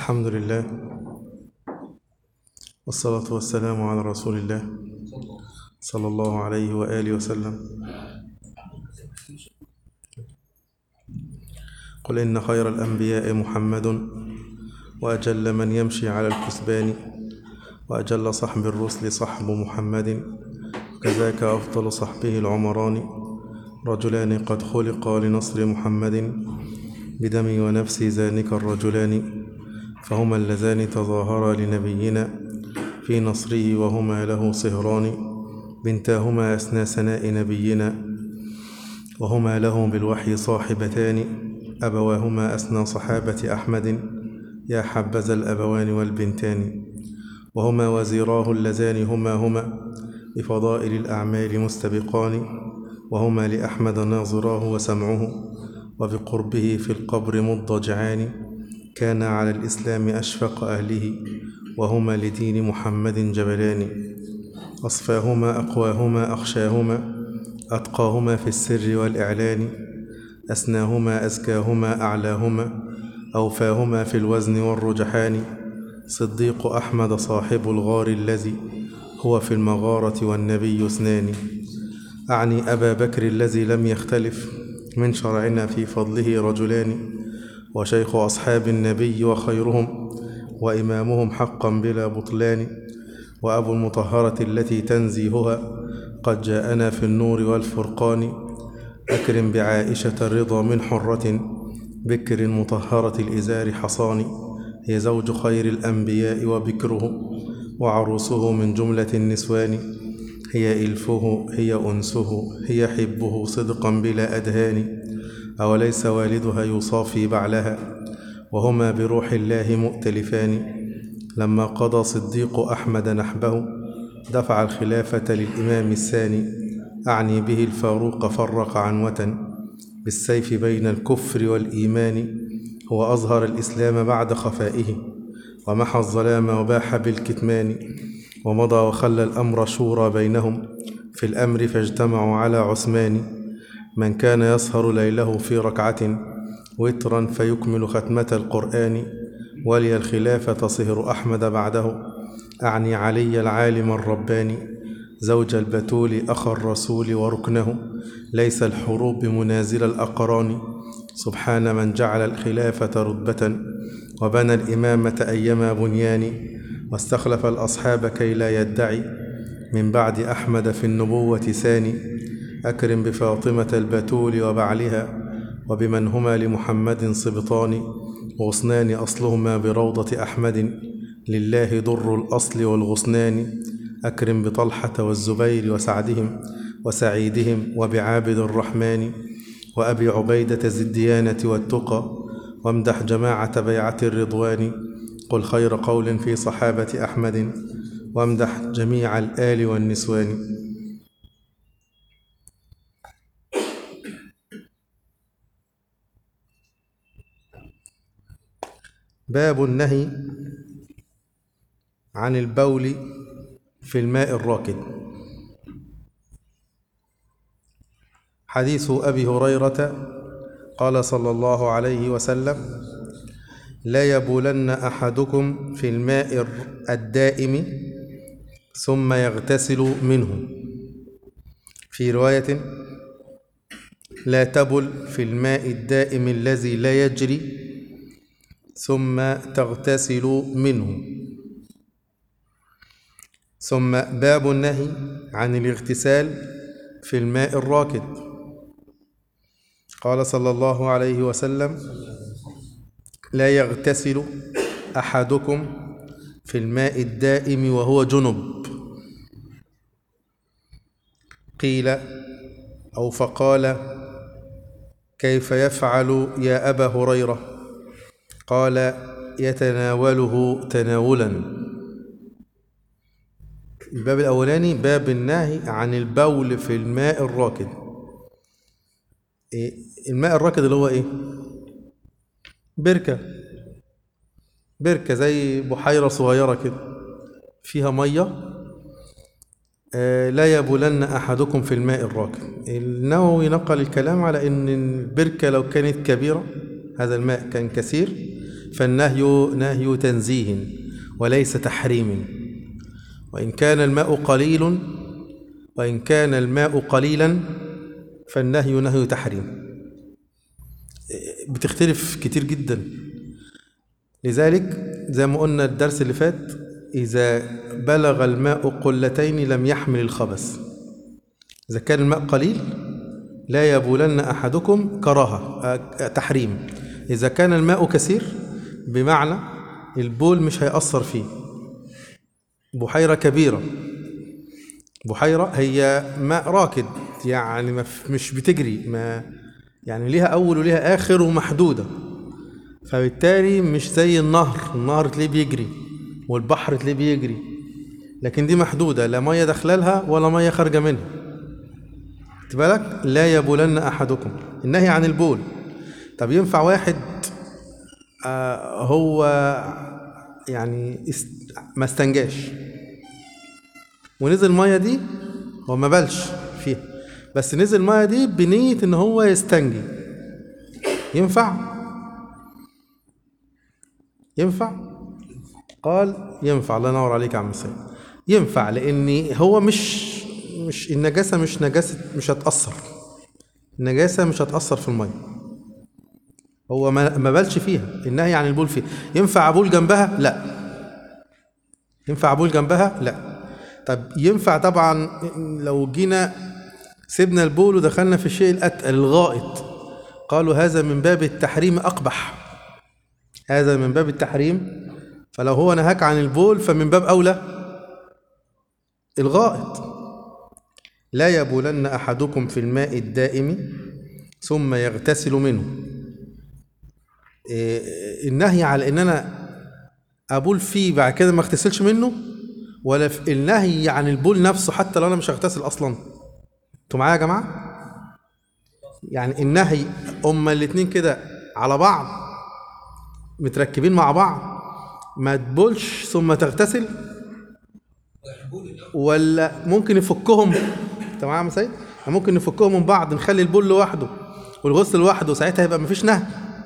الحمد لله والصلاة والسلام على رسول الله صلى الله عليه وآله وسلم قل إن خير الأنبياء محمد وأجل من يمشي على الكسبان وأجل صحب الرسل صحب محمد كذاك أفضل صحبه العمران رجلان قد خلقا لنصر محمد بدمي ونفسي ذانك الرجلان فهما اللذان تظاهرا لنبينا في نصره وهما له صهران بنتاهما أسنى سناء نبينا وهما له بالوحي صاحبتان أبواهما أسنى صحابة أحمد يا حبذا الأبوان والبنتان وهما وزيراه اللذان هما هما بفضائل الأعمال مستبقان وهما لأحمد ناظراه وسمعه وبقربه في القبر مضجعان كان على الإسلام أشفق أهله وهما لدين محمد جبلان أصفاهما أقواهما أخشاهما أتقاهما في السر والإعلان أسناهما أزكاهما أعلاهما أوفاهما في الوزن والرجحان صديق أحمد صاحب الغار الذي هو في المغارة والنبي اثنان أعني أبا بكر الذي لم يختلف من شرعنا في فضله رجلان وشيخ أصحاب النبي وخيرهم وإمامهم حقا بلا بطلان وأبو المطهرة التي تنزيهها قد جاءنا في النور والفرقان أكرم بعائشة الرضا من حرة بكر مطهرة الإزار حصان هي زوج خير الأنبياء وبكره وعروسه من جملة النسوان هي إلفه هي أنسه هي حبه صدقا بلا أدهان أوليس والدها يصافي بعلها وهما بروح الله مؤتلفان لما قضى صديق أحمد نحبه دفع الخلافة للإمام الثاني أعني به الفاروق فرق عنوة بالسيف بين الكفر والإيمان هو أظهر الإسلام بعد خفائه ومحى الظلام وباح بالكتمان ومضى وخلى الأمر شورى بينهم في الأمر فاجتمعوا على عثمان من كان يسهر ليله في ركعة وترا فيكمل ختمة القرآن ولي الخلافة صهر أحمد بعده أعني علي العالم الرباني زوج البتول أخا الرسول وركنه ليس الحروب منازل الأقران سبحان من جعل الخلافة رتبة وبنى الإمامة أيما بنيان واستخلف الأصحاب كي لا يدعي من بعد أحمد في النبوة ثاني أكرم بفاطمة البتول وبعلها وبمن هما لمحمد صبطان غصنان أصلهما بروضة أحمد لله در الأصل والغصنان أكرم بطلحة والزبير وسعدهم وسعيدهم وبعابد الرحمن وأبي عبيدة ذي الديانة والتقى وامدح جماعة بيعة الرضوان قل خير قول في صحابة أحمد وامدح جميع الآل والنسوان باب النهي عن البول في الماء الراكد حديث أبي هريرة قال صلى الله عليه وسلم لا يبولن أحدكم في الماء الدائم ثم يغتسل منه في رواية لا تبل في الماء الدائم الذي لا يجري ثم تغتسل منه ثم باب النهي عن الاغتسال في الماء الراكد قال صلى الله عليه وسلم لا يغتسل أحدكم في الماء الدائم وهو جنب قيل أو فقال كيف يفعل يا أبا هريرة قال يتناوله تناولا الباب الأولاني باب النهي عن البول في الماء الراكد الماء الراكد اللي هو ايه بركة بركة زي بحيرة صغيرة كده فيها مية آه لا يبولن أحدكم في الماء الراكد النووي نقل الكلام على أن البركة لو كانت كبيرة هذا الماء كان كثير فالنهي نهي تنزيه وليس تحريم وإن كان الماء قليل وإن كان الماء قليلا فالنهي نهي تحريم بتختلف كتير جدا لذلك زي ما قلنا الدرس اللي فات إذا بلغ الماء قلتين لم يحمل الخبث إذا كان الماء قليل لا يبولن أحدكم كراهة آه، تحريم إذا كان الماء كثير بمعنى البول مش هيأثر فيه بحيرة كبيرة بحيرة هي ماء راكد يعني ما ف- مش بتجري ما يعني ليها أول وليها آخر ومحدودة فبالتالي مش زي النهر النهر تلاقيه بيجري والبحر تلاقيه بيجري لكن دي محدودة لا مية داخله لها ولا مية خارجة منها خدت بالك لا يبولن أحدكم النهي عن البول طب ينفع واحد آه هو يعني است... ما استنجاش ونزل المية دي هو ما بلش فيها بس نزل المية دي بنية ان هو يستنجي ينفع ينفع قال ينفع الله ينور عليك يا عم سيد ينفع لان هو مش مش النجاسه مش نجاسه مش هتاثر النجاسه مش هتاثر في الميه هو ما ما بالش فيها النهي عن البول فيها ينفع ابول جنبها لا ينفع ابول جنبها لا طب ينفع طبعا لو جينا سيبنا البول ودخلنا في الشيء الاتقل الغائط قالوا هذا من باب التحريم اقبح هذا من باب التحريم فلو هو نهاك عن البول فمن باب اولى الغائط لا يبولن احدكم في الماء الدائم ثم يغتسل منه إيه، النهي على ان انا ابول فيه بعد كده ما اغتسلش منه ولا في النهي عن البول نفسه حتى لو انا مش هغتسل اصلا انتوا معايا يا جماعه يعني النهي هما الاتنين كده على بعض متركبين مع بعض ما تبولش ثم تغتسل ولا ممكن نفكهم انت معايا يا عم سيد ممكن نفكهم من بعض نخلي البول لوحده والغسل لوحده ساعتها يبقى مفيش نهي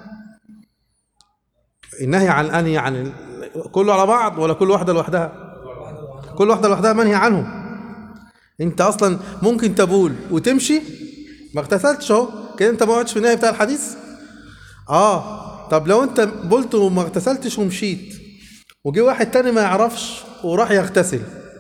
النهي عن انهي عن ال- كله على بعض ولا كل واحده لوحدها كل واحده لوحدها منهي عنه انت اصلا ممكن تبول وتمشي ما اغتسلتش اهو كده انت ما وقعتش في النهي بتاع الحديث اه طب لو انت بولت وما اغتسلتش ومشيت وجي واحد تاني ما يعرفش وراح يغتسل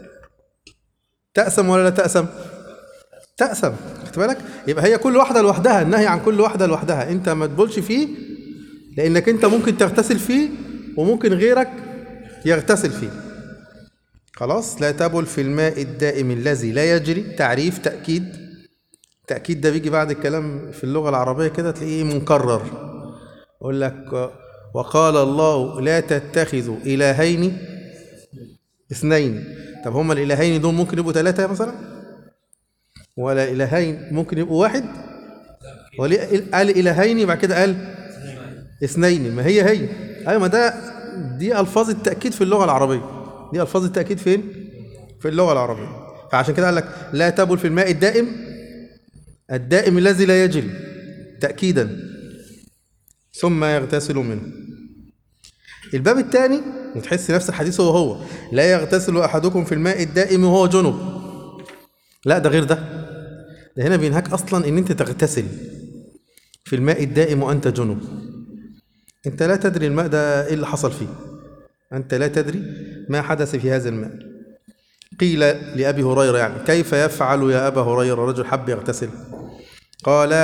تأسم ولا لا تأسم تأسم خدت بالك يبقى هي كل واحدة لوحدها النهي عن كل واحدة لوحدها انت ما تبولش فيه لانك انت ممكن تغتسل فيه وممكن غيرك يغتسل فيه خلاص لا تبل في الماء الدائم الذي لا يجري تعريف تأكيد تأكيد ده بيجي بعد الكلام في اللغة العربية كده تلاقيه مكرر يقول لك وقال الله لا تتخذوا إلهين اثنين طب هما الإلهين دول ممكن يبقوا ثلاثة مثلا ولا إلهين ممكن يبقوا واحد وليه قال إلهين بعد كده قال اثنين ما هي هي أيوة ما ده دي ألفاظ التأكيد في اللغة العربية دي ألفاظ التأكيد فين؟ في اللغة العربية فعشان كده قال لك لا تبل في الماء الدائم الدائم الذي لا يجري تأكيدا ثم يغتسل منه الباب الثاني وتحس نفس الحديث هو هو لا يغتسل احدكم في الماء الدائم وهو جنب لا ده غير ده ده هنا بينهاك اصلا ان انت تغتسل في الماء الدائم وانت جنب انت لا تدري الماء ده ايه اللي حصل فيه انت لا تدري ما حدث في هذا الماء قيل لابي هريره يعني كيف يفعل يا ابا هريره رجل حب يغتسل قال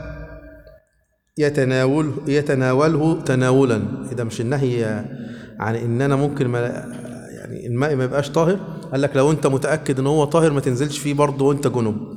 يتناوله يتناوله تناولا اذا مش النهي عن ان انا ممكن ما يعني الماء ما يبقاش طاهر قال لك لو انت متاكد ان هو طاهر ما تنزلش فيه برضه وانت جنب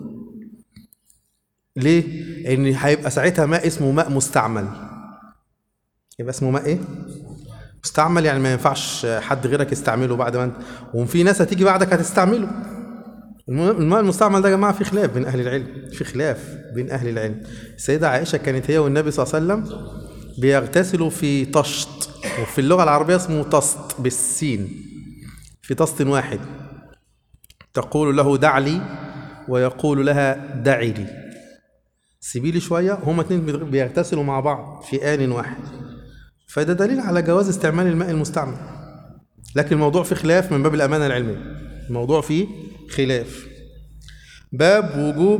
ليه ان هيبقى ساعتها ماء اسمه ماء مستعمل يبقى اسمه ماء ايه مستعمل يعني ما ينفعش حد غيرك يستعمله بعد ما انت وفي ناس هتيجي بعدك هتستعمله الم- الماء المستعمل ده يا جماعه في خلاف بين اهل العلم في خلاف بين اهل العلم السيده عائشه كانت هي والنبي صلى الله عليه وسلم بيغتسلوا في طشت وفي اللغه العربيه اسمه طست بالسين في طست واحد تقول له دع لي ويقول لها دعي لي سيبي لي شويه هما اتنين بيغ- بيغتسلوا مع بعض في آن واحد فده دليل على جواز استعمال الماء المستعمل لكن الموضوع فيه خلاف من باب الأمانة العلمية الموضوع فيه خلاف باب وجوب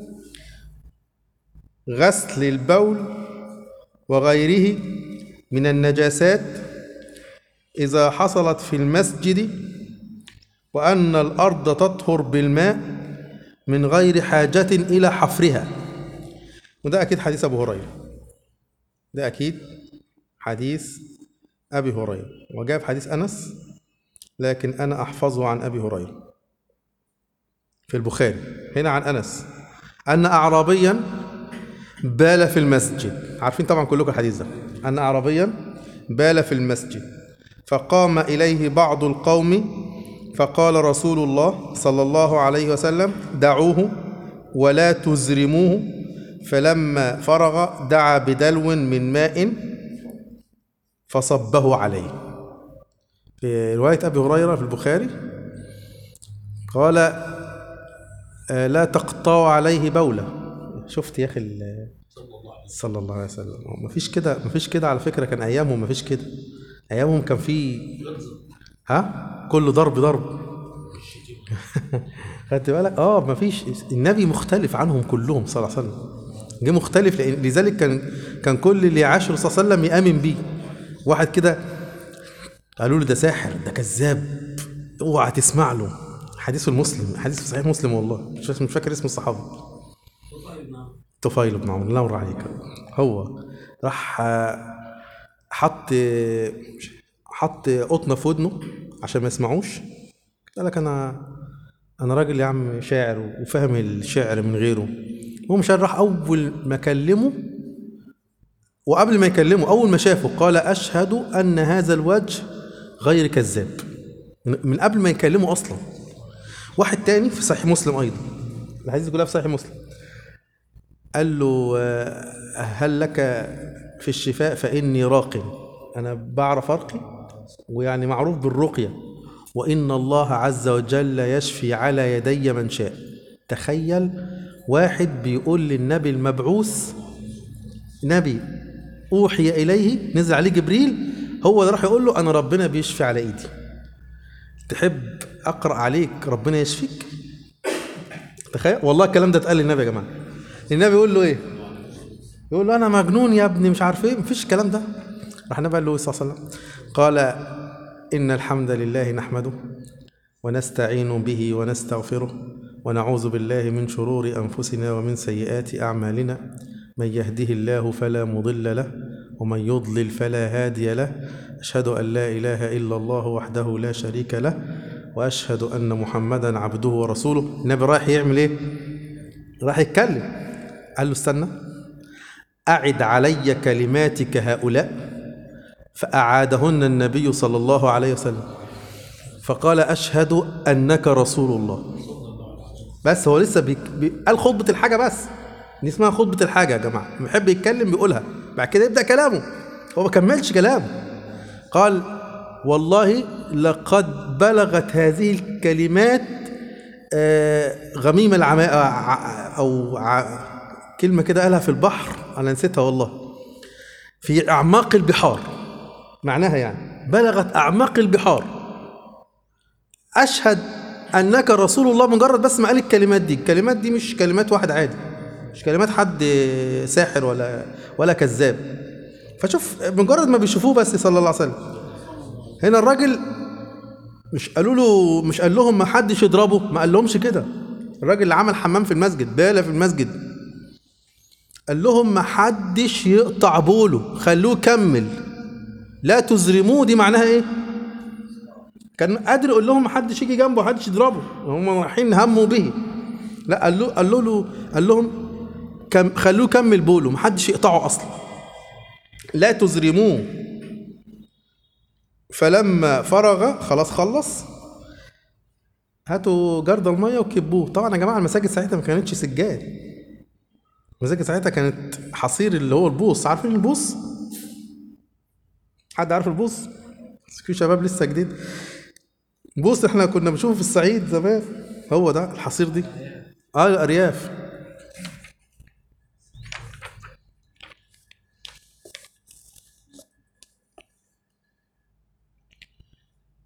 غسل البول وغيره من النجاسات إذا حصلت في المسجد وأن الأرض تطهر بالماء من غير حاجة إلى حفرها وده أكيد حديث أبو هريرة ده أكيد حديث أبي هريرة وجاء في حديث أنس لكن أنا أحفظه عن أبي هريرة في البخاري هنا عن أنس أن أعرابيا بال في المسجد عارفين طبعا كلكم الحديث ده أن أعرابيا بال في المسجد فقام إليه بعض القوم فقال رسول الله صلى الله عليه وسلم دعوه ولا تزرموه فلما فرغ دعا بدلو من ماء فصبه عليه في رواية أبي هريرة في البخاري قال آه، لا تقطعوا عليه بولة شفت يا أخي ال- صلى الله عليه وسلم مفيش كده مفيش كده على فكرة كان أيامهم مفيش كده أيامهم كان في ها كله ضرب ضرب خدت بالك اه مفيش النبي مختلف عنهم كلهم صلى الله عليه وسلم جه مختلف لأن لذلك كان كان كل اللي يعاشر صلى الله عليه وسلم يامن بيه واحد كده قالوا له ده ساحر ده كذاب اوعى تسمع له حديث المسلم حديث في صحيح مسلم والله مش مش فاكر اسم الصحابي طفيل بن عمرو الله ينور عليك هو راح آه، حط حط قطنه في ودنه عشان ما يسمعوش قال لك انا انا راجل يا عم شاعر وفاهم الشعر من غيره هو مش راح اول ما كلمه وقبل ما يكلمه اول ما شافه قال اشهد ان هذا الوجه غير كذاب من من قبل ما يكلمه اصلا واحد تاني في صحيح مسلم ايضا الحديث كلها في صحيح مسلم قال له آه، هل لك في الشفاء فاني راق انا بعرف ارقي ويعني معروف بالرقيه وان الله عز وجل يشفي على يدي من شاء تخيل واحد بيقول للنبي المبعوث نبي اوحي اليه نزل عليه جبريل هو اللي راح يقول له انا ربنا بيشفي على ايدي تحب اقرا عليك ربنا يشفيك تخيل والله الكلام ده اتقال للنبي يا جماعه النبي يقول له ايه يقول له انا مجنون يا ابني مش عارف ايه مفيش الكلام ده راح النبي قال له إيه صلى الله عليه وسلم قال ان الحمد لله نحمده ونستعين به ونستغفره ونعوذ بالله من شرور انفسنا ومن سيئات اعمالنا من يهده الله فلا مضل له ومن يضلل فلا هادي له اشهد ان لا اله الا الله وحده لا شريك له واشهد ان محمدا عبده ورسوله النبي رايح يعمل ايه راح يتكلم قال له استنى أعد علي كلماتك هؤلاء فأعادهن النبي صلى الله عليه وسلم فقال أشهد أنك رسول الله بس هو لسه بيك... بي... قال خطبة الحاجة بس دي اسمها خطبة الحاجة يا جماعة لما يحب يتكلم بيقولها بعد كده يبدأ كلامه هو ما كملش كلامه قال والله لقد بلغت هذه الكلمات آه، غميم العماء أو ع... كلمة كده قالها في البحر أنا نسيتها والله في أعماق البحار معناها يعني بلغت أعماق البحار أشهد أنك رسول الله مجرد بس ما قال الكلمات دي الكلمات دي مش كلمات واحد عادي مش كلمات حد ساحر ولا ولا كذاب فشوف مجرد ما بيشوفوه بس صلى الله عليه وسلم هنا الراجل مش قالوا له مش قال لهم ما حدش يضربه ما قال لهمش كده الراجل اللي عمل حمام في المسجد بالة في المسجد قال لهم ما حدش يقطع بوله خلوه يكمل لا تزرموه دي معناها ايه كان قادر يقول لهم ما حدش يجي جنبه ما حدش يضربه هم رايحين هموا به لا قال له قال له قال لهم كم خلوه يكمل بوله ما حدش يقطعه اصلا لا تزرموه فلما فرغ خلاص خلص هاتوا جرد الميه وكبوه طبعا يا جماعه المساجد ساعتها ما كانتش سجاد المساجد ساعتها كانت حصير اللي هو البوص عارفين البوص حد عارف البوص في شباب لسه جديد بوص احنا كنا بنشوفه في الصعيد زمان هو ده الحصير دي اه الارياف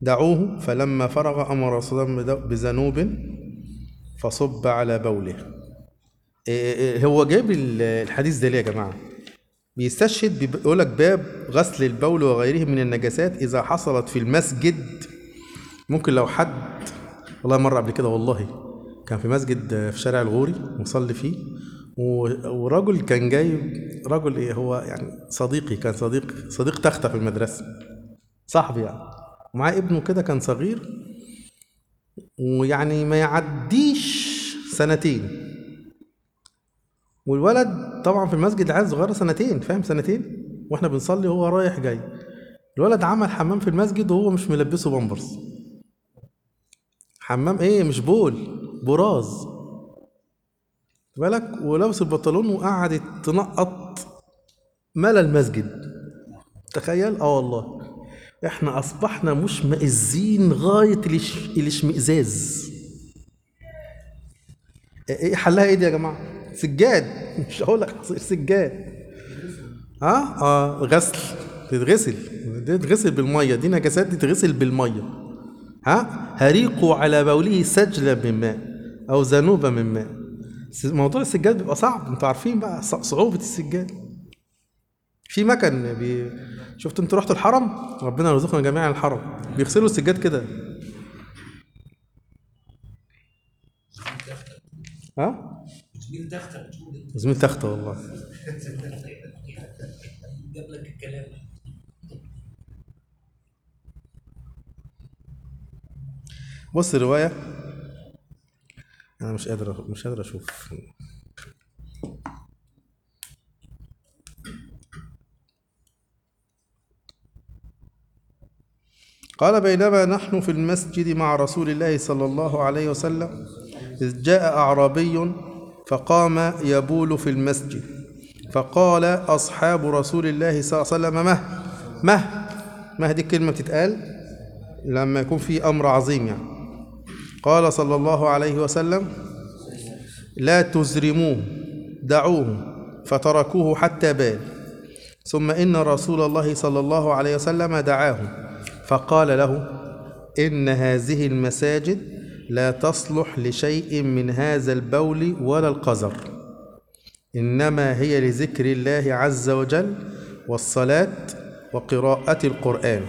دعوه فلما فرغ أمر رسول الله بدو- بذنوب فصب على بوله إيه إيه هو جايب ال- الحديث ده ليه يا جماعة بيستشهد بيب- بيقول لك باب غسل البول وغيره من النجاسات إذا حصلت في المسجد ممكن لو حد والله مرة قبل كده والله كان في مسجد في شارع الغوري مصلي فيه و- ورجل كان جايب رجل ايه هو يعني صديقي كان صديق صديق تختة في المدرسة صاحبي يعني ومعاه ابنه كده كان صغير ويعني ما يعديش سنتين والولد طبعا في المسجد العيال صغيره سنتين فاهم سنتين واحنا بنصلي وهو رايح جاي الولد عمل حمام في المسجد وهو مش ملبسه بامبرز حمام ايه مش بول براز خد بالك ولابس البنطلون وقعدت تنقط ملا المسجد تخيل اه والله احنا اصبحنا مشمئزين غايه الإش- الاشمئزاز ايه حلها ايه دي يا جماعه سجاد مش هقول لك عصير سجاد ها اه غسل تتغسل دي تتغسل بالميه دي نجاسات دي تتغسل بالميه ها هريقوا على بوله سجلا من ماء او ذنوبا من ماء س- موضوع السجاد بيبقى صعب انتوا عارفين بقى ص- صعوبه السجاد في مكن بي... شفت انتوا رحتوا الحرم ربنا يرزقنا جميعا الحرم بيغسلوا السجاد كده ها زميل تختك تقول زميل تخته والله جاب لك الكلام بص الرواية أنا مش قادر مش قادر أشوف قال بينما نحن في المسجد مع رسول الله صلى الله عليه وسلم إذ جاء أعرابي فقام يبول في المسجد فقال أصحاب رسول الله صلى الله عليه وسلم مه مه مه دي كلمة بتتقال لما يكون في أمر عظيم يعني قال صلى الله عليه وسلم لا تزرموه دعوه فتركوه حتى بال ثم إن رسول الله صلى الله عليه وسلم دعاه فقال له إن هذه المساجد لا تصلح لشيء من هذا البول ولا القذر إنما هي لذكر الله عز وجل والصلاة وقراءة القرآن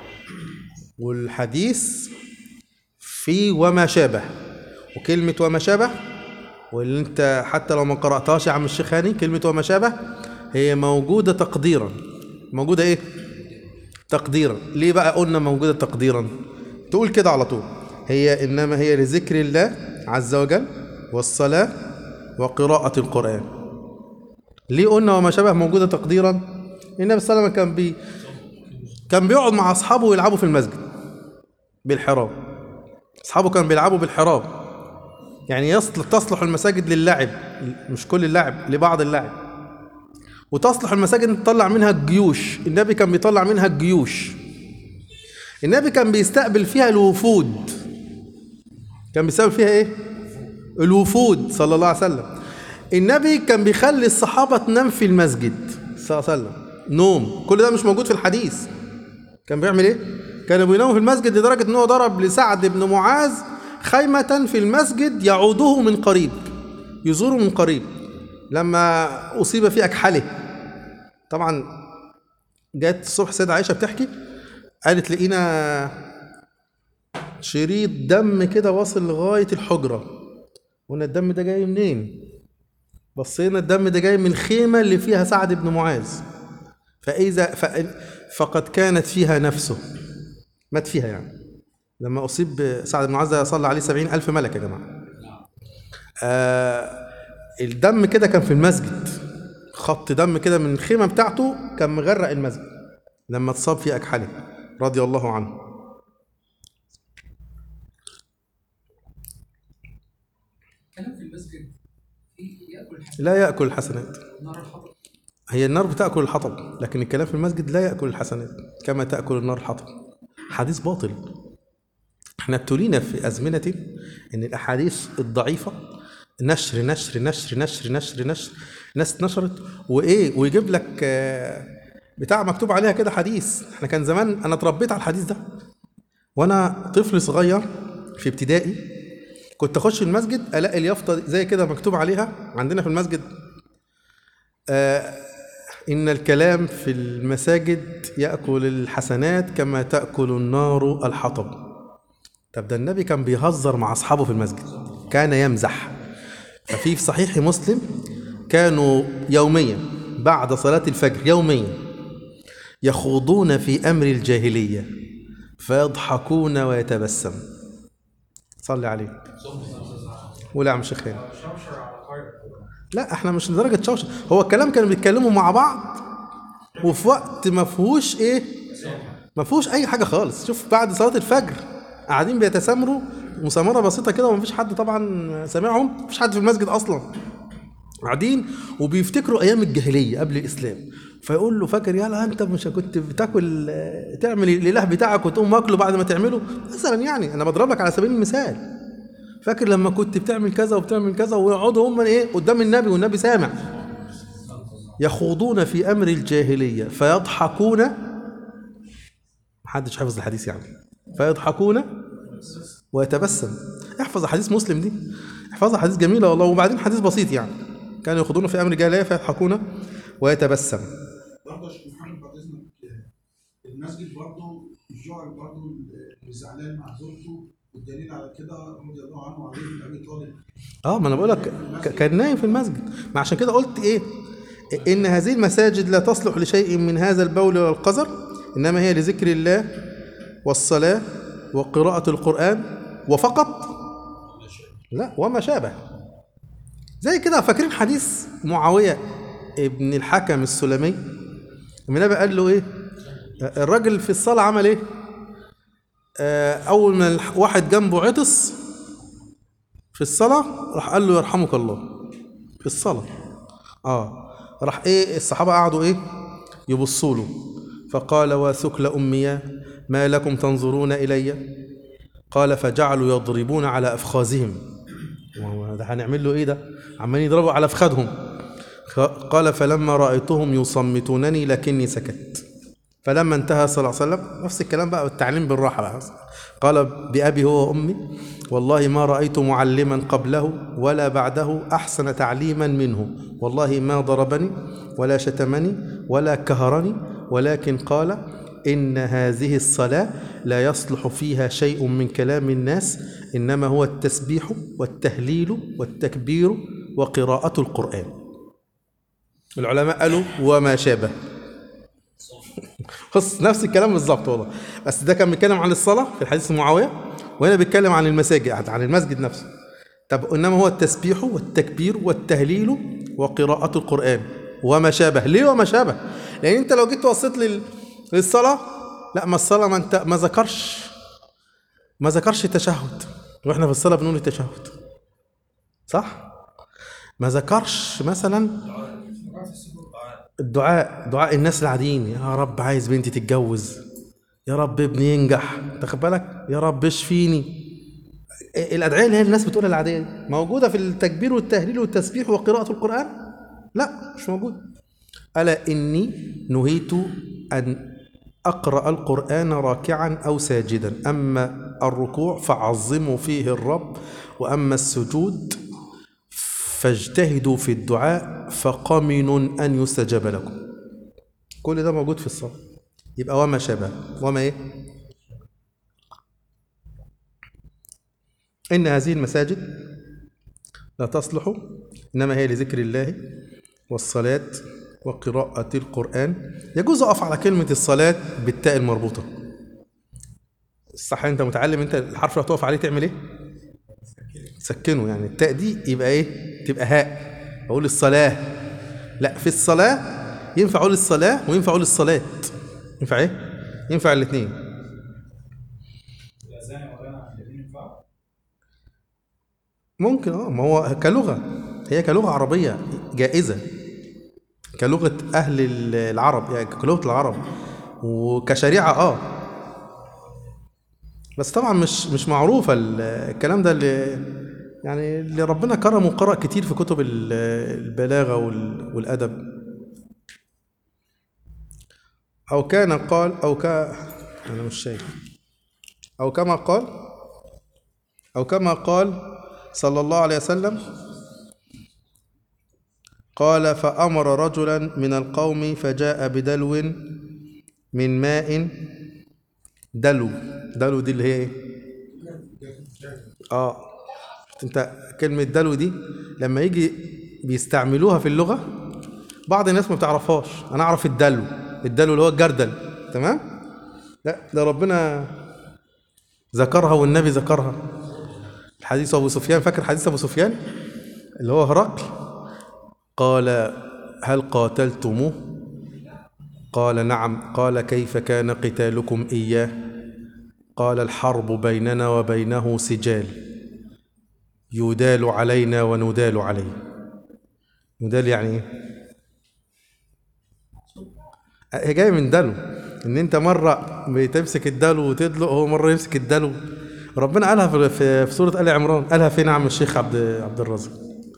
والحديث في وما شابه وكلمة وما شابه واللي انت حتى لو ما قرأتهاش يا عم الشيخ هاني كلمة وما شابه هي موجودة تقديرا موجودة ايه؟ تقديرا ليه بقى قلنا موجودة تقديرا؟ تقول كده على طول هي إنما هي لذكر الله عز وجل والصلاة وقراءة القرآن ليه قلنا وما شابه موجودة تقديرا؟ النبي صلى الله عليه وسلم كان بي كان بيقعد مع أصحابه ويلعبوا في المسجد بالحراب أصحابه كانوا بيلعبوا بالحراب يعني يصل تصلح المساجد للعب مش كل اللعب لبعض اللعب وتصلح المساجد ان تطلع منها الجيوش النبي كان بيطلع منها الجيوش النبي كان بيستقبل فيها الوفود كان بيستقبل فيها ايه الوفود صلى الله عليه وسلم النبي كان بيخلي الصحابة تنام في المسجد صلى الله عليه وسلم نوم كل ده مش موجود في الحديث كان بيعمل ايه كانوا بيناموا في المسجد لدرجة ان هو ضرب لسعد بن معاذ خيمة في المسجد يعوده من قريب يزوره من قريب لما أصيب في أكحله طبعا جت الصبح سيدة عائشة بتحكي قالت لقينا شريط دم كده واصل لغاية الحجرة قلنا الدم ده جاي منين بصينا الدم ده جاي من خيمة اللي فيها سعد بن معاذ فإذا ف- فقد كانت فيها نفسه مات فيها يعني لما أصيب سعد بن معاذ صلى عليه سبعين ألف ملك يا جماعة آه الدم كده كان في المسجد خط دم كده من الخيمة بتاعته كان مغرق المسجد لما اتصاب في أكحله رضي الله عنه كلام في المسجد في ياكل حسن لا يأكل الحسنات نار الحطب هي النار بتأكل الحطب لكن الكلام في المسجد لا يأكل الحسنات كما تأكل النار الحطب حديث باطل احنا ابتلينا في أزمنة ان الأحاديث الضعيفة نشر نشر نشر نشر نشر نشر ناس نشرت وإيه ويجيب لك آه، بتاع مكتوب عليها كده حديث احنا كان زمان أنا اتربيت على الحديث ده وانا طفل صغير في ابتدائي كنت اخش المسجد الاقي اليافطه زي كده مكتوب عليها عندنا في المسجد آه ان الكلام في المساجد ياكل الحسنات كما تاكل النار الحطب طب ده النبي كان بيهزر مع اصحابه في المسجد كان يمزح ففي في صحيح مسلم كانوا يوميا بعد صلاه الفجر يوميا يخوضون في امر الجاهليه فيضحكون ويتبسم صلي عليه قول يا عم شيخ هاني لا احنا مش لدرجه شوشر هو الكلام كانوا بيتكلموا مع بعض وفي وقت ما فيهوش ايه ما فيهوش اي حاجه خالص شوف بعد صلاه الفجر قاعدين بيتسامروا مسامره بسيطه كده ومفيش حد طبعا سامعهم مفيش حد في المسجد اصلا قاعدين وبيفتكروا ايام الجاهليه قبل الاسلام فيقول له فاكر يلا انت مش كنت بتاكل آه، تعمل الاله بتاعك وتقوم واكله بعد ما تعمله مثلا يعني انا بضرب لك على سبيل المثال فاكر لما كنت بتعمل كذا وبتعمل كذا ويقعدوا هم ايه قدام النبي والنبي سامع يخوضون في امر الجاهليه فيضحكون محدش حافظ الحديث يعني فيضحكون ويتبسم احفظ حديث مسلم دي احفظها حديث جميله والله وبعدين حديث بسيط يعني كانوا يخوضون في امر الجاهليه فيضحكون ويتبسم برضه يا شيخ محمد بعد اذنك آه، المسجد برضه الجوع برضه اللي زعلان مع زوجته والدليل على كده رضي الله عنه وعلي بن ابي طالب اه ما انا بقول لك ك- كان نايم في المسجد ما عشان كده قلت ايه ان هذه المساجد لا تصلح لشيء من هذا البول ولا القذر انما هي لذكر الله والصلاه وقراءه القران وفقط لا وما شابه زي كده فاكرين حديث معاويه ابن الحكم السلمي النبي قال له ايه الراجل في الصلاه عمل ايه آه، اول ما الح- واحد جنبه عطس في الصلاة راح قال له يرحمك الله في الصلاة اه راح ايه الصحابة قعدوا ايه يبصوا له فقال وثكل أمي ما لكم تنظرون إلي قال فجعلوا يضربون على أفخاذهم وهو ده هنعمل له ايه ده عمالين يضربوا على أفخاذهم خ- قال فلما رأيتهم يصمتونني لكني سكت فلما انتهى صلى الله عليه وسلم نفس الكلام بقى والتعليم بالراحة بقى قال بأبي هو وأمي والله ما رأيت معلما قبله ولا بعده أحسن تعليما منه والله ما ضربني ولا شتمني ولا كهرني ولكن قال إن هذه الصلاة لا يصلح فيها شيء من كلام الناس إنما هو التسبيح والتهليل والتكبير وقراءة القرآن العلماء قالوا وما شابه بص نفس الكلام بالظبط والله بس ده كان بيتكلم عن الصلاه في الحديث معاويه وهنا بيتكلم عن المساجد عن المسجد نفسه طب انما هو التسبيح والتكبير والتهليل وقراءه القران وما شابه ليه وما شابه لان انت لو جيت وصيت لل... للصلاه لا ما الصلاه ما انت ما ذكرش ما ذكرش التشهد واحنا في الصلاه بنقول التشهد صح ما ذكرش مثلا الدعاء دعاء الناس العاديين يا رب عايز بنتي تتجوز يا رب ابني ينجح تاخد بالك يا رب اشفيني الادعيه اللي هي الناس بتقولها العاديه دي موجوده في التكبير والتهليل والتسبيح وقراءه القران لا مش موجود الا اني نهيت ان اقرا القران راكعا او ساجدا اما الركوع فعظموا فيه الرب واما السجود فاجتهدوا في الدعاء فقمن أن يستجاب لكم كل ده موجود في الصلاة يبقى وما شابه وما إيه إن هذه المساجد لا تصلح إنما هي لذكر الله والصلاة وقراءة القرآن يجوز أقف على كلمة الصلاة بالتاء المربوطة صح أنت متعلم أنت الحرف اللي هتقف عليه تعمل إيه؟ سكنه يعني التاء دي يبقى ايه تبقى هاء اقول الصلاه لا في الصلاه ينفع اقول الصلاه وينفع اقول الصلاه ينفع ايه ينفع الاثنين الأذان يا مولانا الاثنين ينفعوا؟ ممكن اه ما هو كلغه هي كلغه عربيه جائزه كلغه اهل العرب يعني كلغه العرب وكشريعه اه بس طبعا مش مش معروفه ال- الكلام ده اللي يعني اللي ربنا كرمه وقرأ كتير في كتب ال- البلاغه وال- والادب او كان قال او كا انا مش شايف أو كما قال أو كما قال صلى الله عليه وسلم قال فأمر رجلا من القوم فجاء بدلو من ماء دلو دلو دي اللي هي ايه اه انت كلمة دلو دي لما يجي بيستعملوها في اللغة بعض الناس ما بتعرفهاش انا اعرف الدلو الدلو اللي هو الجردل تمام لا ده ربنا ذكرها والنبي ذكرها الحديث ابو سفيان فاكر حديث ابو سفيان اللي هو هرقل قال هل قاتلتموه قال نعم قال كيف كان قتالكم اياه قال الحرب بيننا وبينه سجال يدال علينا وندال عليه ندال يعني ايه هي جايه من دلو ان انت مره بتمسك الدلو وتدلق هو مره يمسك الدلو ربنا قالها في في, في سوره ال عمران قالها فين يا عم الشيخ عبد عبد الرازق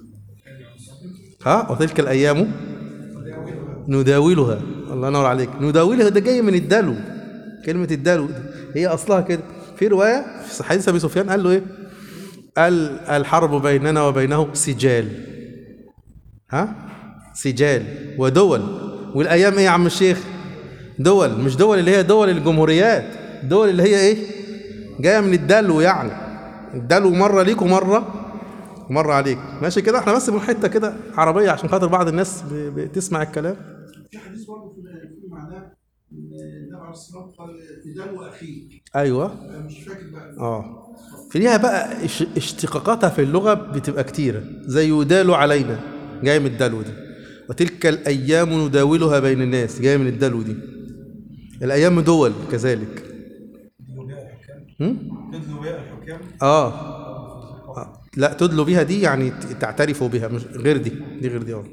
ها وتلك الايام نداولها الله ينور عليك نداولها ده جاي من الدلو كلمه الدلو دي هي اصلها كده في روايه في حديث ابي سفيان قال له ايه قال الحرب بيننا وبينه سجال ها سجال ودول والايام ايه يا عم الشيخ دول مش دول اللي هي دول الجمهوريات دول اللي هي ايه جايه من الدلو يعني الدلو مره ليك ومره مره عليك ماشي كده احنا بس من حته كده عربيه عشان خاطر بعض الناس ب- بتسمع الكلام في حديث برضه في في معناه ان النبي عليه الصلاه والسلام قال بدلو اخيك ايوه أنا مش فاكر بقى اه في ليها بقى اش- اشتقاقاتها في اللغه بتبقى كتيره زي يدال علينا جاي من الدلو دي وتلك الايام نداولها بين الناس جاي من الدلو دي الايام دول كذلك هم؟ تدلو بيع الحكام آه. اه لا تدلوا بيها دي يعني ت- تعترفوا بها مش غير دي دي غير دي اه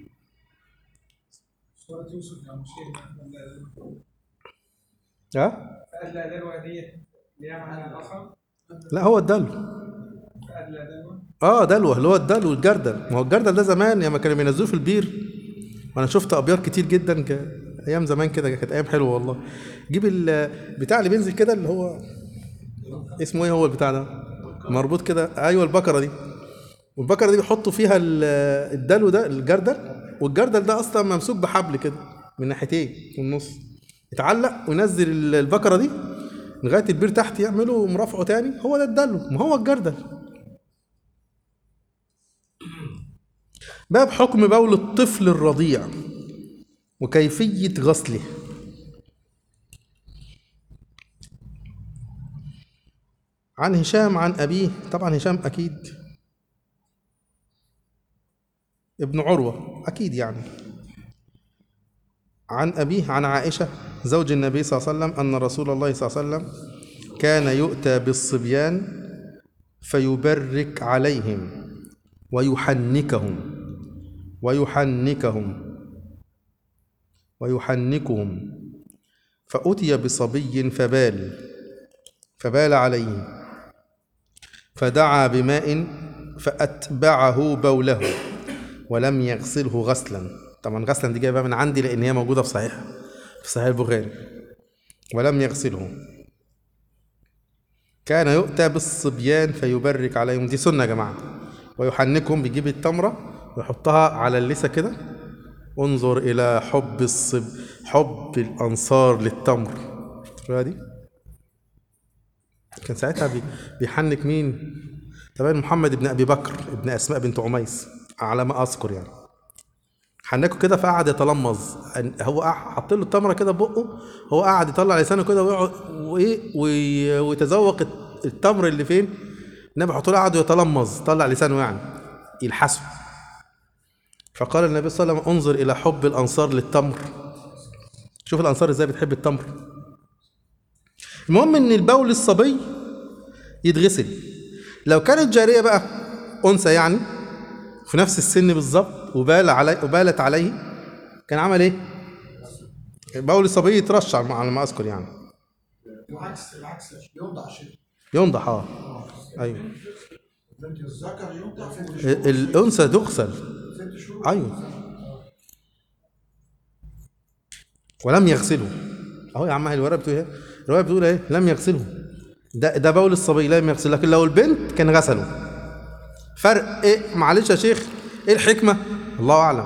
سورة يوسف يا مشير ها فأدلى دلوة دي ليها معنى آخر لا هو الدلو فأدلى دلوة اه دلوه اللي هو الدلو الجردل ما هو الجردل ده زمان لما كانوا بينزلوه في البير وانا شفت ابيار كتير جدا ك... ايام زمان كده كانت ايام حلوه والله جيب البتاع اللي بينزل كده اللي هو اسمه ايه هو البتاع ده مربوط كده ايوه البكره دي والبكره دي بيحطوا فيها ال- الدلو ده الجردل والجردل ده اصلا ممسوك بحبل كده من ناحيتين في النص يتعلق وينزل ال- البكره دي لغايه البير تحت يعملوا مرافعه تاني هو ده الدلو ما هو الجردل باب حكم بول الطفل الرضيع وكيفية غسله عن هشام عن أبيه طبعا هشام أكيد ابن عروة أكيد يعني عن أبيه عن عائشة زوج النبي صلى الله عليه وسلم أن رسول الله صلى الله عليه وسلم كان يؤتى بالصبيان فيبرك عليهم ويحنكهم ويحنكهم ويحنكهم فأتي بصبي فبال فبال عليه فدعا بماء فأتبعه بوله ولم يغسله غسلا طبعا غسلا دي جايبها من عندي لأن هي موجودة في صحيح في صحيح البخاري ولم يغسله كان يؤتى بالصبيان فيبرك عليهم دي سنة يا جماعة ويحنكهم بيجيب التمرة ويحطها على اللثة كده انظر إلى حب الصب حب الأنصار للتمر الرواية دي كان ساعتها بي- بيحنك مين؟ تمام محمد بن أبي بكر ابن أسماء بنت عميس على ما أذكر يعني حنكه كده فقعد يتلمظ أن- هو قع- حط له التمره كده بقه هو قعد يطلع لسانه كده ويقعد وايه وي- ويتذوق الت- التمر اللي فين النبي حط له قعد يتلمظ طلع لسانه يعني يلحسه فقال النبي صلى الله عليه وسلم انظر الى حب الانصار للتمر شوف الانصار ازاي بتحب التمر المهم ان البول الصبي يتغسل لو كانت جاريه بقى انثى يعني في نفس السن بالظبط وبال علي وبالت عليه كان عمل ايه؟ بول الصبي يترشع على ما اذكر يعني العكس العكس يوضع شيء ينضح اه ايوه لكن الذكر يوضع في ال- الانثى تغسل ست شهور ايوه ولم يغسله اهو يا عم الورقه بتقول ايه الورقه بتقول ايه لم يغسله ده ده بول الصبي لازم يغسل لكن لو البنت كان غسله فرق ايه معلش يا شيخ ايه الحكمه الله اعلم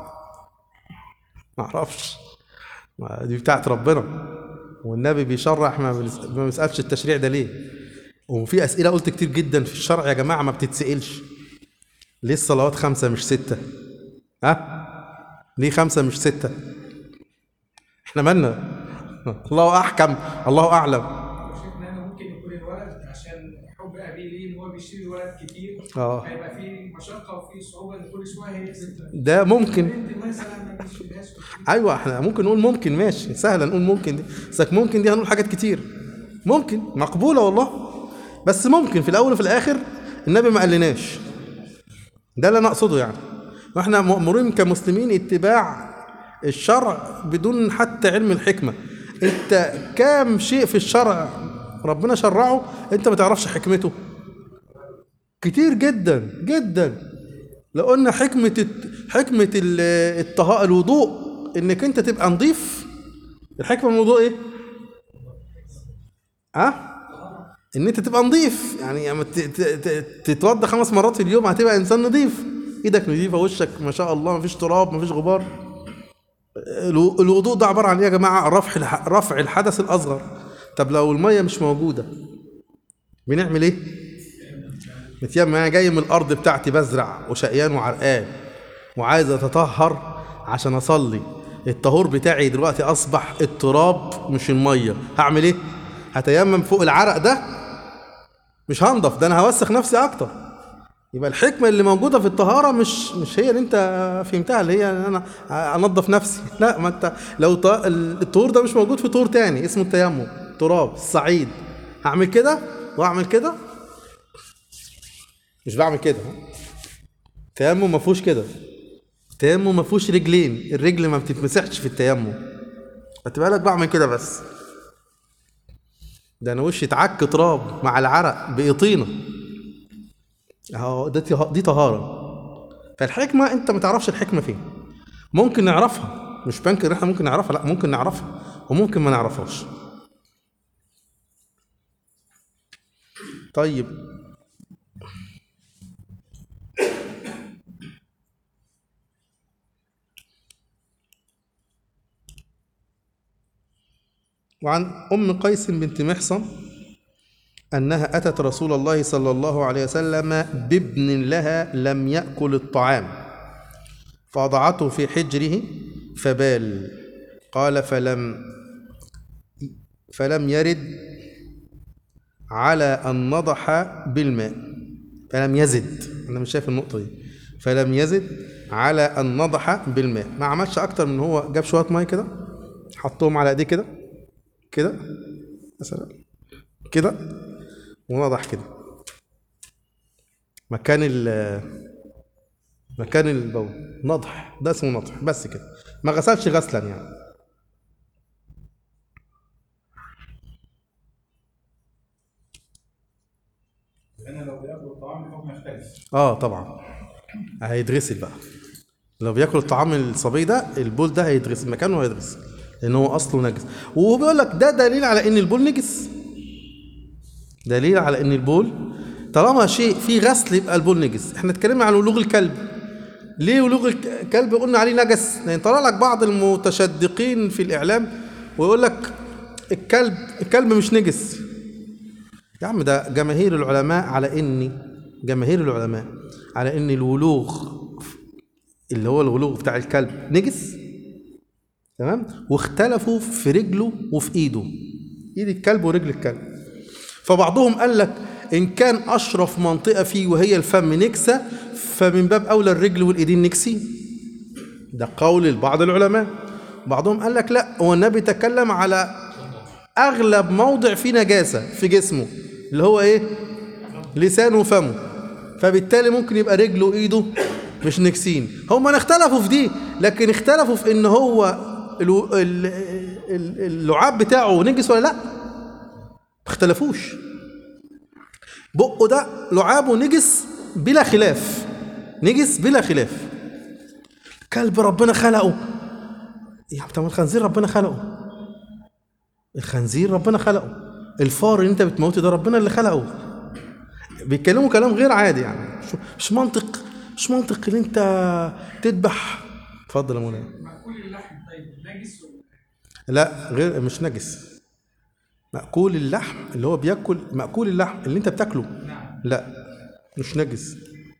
ما اعرفش ما دي بتاعت ربنا والنبي بيشرح ما بنس- ما بنسالش التشريع ده ليه وفي اسئله قلت كتير جدا في الشرع يا جماعه ما بتتسالش ليه الصلوات خمسه مش سته ها ليه خمسه مش سته احنا مالنا الله احكم الله اعلم شفنا انا ممكن يكون الولد عشان حب ابيه ليه ان هو بيشيل الولد كتير اه هيبقى فيه مشقه وفيه صعوبه ان كل شويه هيغسل ده ممكن البنت مثلا ما بيشيلهاش كتير. ايوه احنا ممكن نقول ممكن ماشي سهلا نقول ممكن دي بس ممكن دي هنقول حاجات كتير ممكن مقبوله والله بس ممكن في الاول وفي الاخر النبي ما قالناش ده اللي انا اقصده يعني واحنا مأمورين كمسلمين اتباع الشرع بدون حتى علم الحكمه انت كام شيء في الشرع ربنا شرعه انت ما تعرفش حكمته كتير جدا جدا لو قلنا حكمة الت- حكمة ال- الطهاء الوضوء انك انت تبقى نظيف الحكمة من الوضوء ايه؟ ها؟ ان انت تبقى نظيف يعني لما ت- ت- ت- تتوضى خمس مرات في اليوم هتبقى انسان نظيف ايدك نظيفة وشك ما شاء الله ما فيش تراب ما فيش غبار الو- الوضوء ده عبارة عن ايه يا جماعة؟ رفع الح- رفع الحدث الأصغر طب لو المية مش موجودة بنعمل ايه؟ متيم انا جاي من الارض بتاعتي بزرع وشقيان وعرقان وعايز اتطهر عشان اصلي الطهور بتاعي دلوقتي اصبح التراب مش الميه هعمل ايه هتيمم فوق العرق ده مش هنضف ده انا هوسخ نفسي اكتر يبقى الحكمه اللي موجوده في الطهاره مش مش هي اللي انت فهمتها اللي هي ان انا انضف نفسي لا ما انت لو ط- الطهور ده مش موجود في طهور تاني اسمه التيمم تراب الصعيد هعمل كده واعمل كده مش بعمل كده التيمم ما فيهوش كده التيمم ما فيهوش رجلين الرجل ما بتتمسحش في التيمم خدت بالك بعمل كده بس ده انا وشي اتعك تراب مع العرق بقطينه اهو ده ته- دي طهاره فالحكمه انت ما تعرفش الحكمه فين ممكن نعرفها مش بنكر احنا ممكن نعرفها لا ممكن نعرفها وممكن ما نعرفهاش طيب وعن أم قيس بنت محصن أنها أتت رسول الله صلى الله عليه وسلم بابن لها لم يأكل الطعام فوضعته في حجره فبال قال فلم فلم يرد على أن نضح بالماء فلم يزد أنا مش شايف النقطة دي فلم يزد على أن نضح بالماء ما عملش أكتر من هو جاب شوية مية كده حطهم على إيديه كده كده مثلا كده ونضح كده مكان ال مكان البول نضح ده اسمه نضح بس كده ما غسلش غسلا يعني انا لو بياكل الطعام الحكم يختلف اه طبعا هيتغسل بقى لو بياكل الطعام الصبي ده البول ده هيتغسل مكانه هيتغسل لان هو اصله نجس وهو بيقول لك ده دليل على ان البول نجس دليل على ان البول طالما شيء فيه غسل يبقى البول نجس احنا اتكلمنا عن ولوغ الكلب ليه ولوغ الكلب قلنا عليه نجس لان طلع لك بعض المتشدقين في الاعلام ويقول لك الكلب الكلب مش نجس يا عم ده جماهير العلماء على ان جماهير العلماء على ان الولوغ اللي هو الولوغ بتاع الكلب نجس تمام واختلفوا في رجله وفي ايده ايد الكلب ورجل الكلب فبعضهم قال لك ان كان اشرف منطقه فيه وهي الفم نكسه فمن باب اولى الرجل والايدين نكسين ده قول لبعض العلماء بعضهم قال لك لا هو النبي تكلم على اغلب موضع فيه نجاسه في جسمه اللي هو ايه لسانه وفمه فبالتالي ممكن يبقى رجله وايده مش نكسين هم اختلفوا في دي لكن اختلفوا في ان هو الو- ال- ال- اللعاب بتاعه نجس ولا لا ما اختلفوش بقه ده لعابه نجس بلا خلاف نجس بلا خلاف كلب ربنا خلقه يا طب الخنزير ربنا خلقه الخنزير ربنا خلقه الفار اللي انت بتموته ده ربنا اللي خلقه بيتكلموا كلام غير عادي يعني مش, مش منطق مش منطق ان انت تذبح اتفضل يا مولانا مأكول اللحم طيب نجس ولا لا غير مش نجس مأكول اللحم اللي هو بياكل مأكول اللحم اللي انت بتاكله نعم لا مش نجس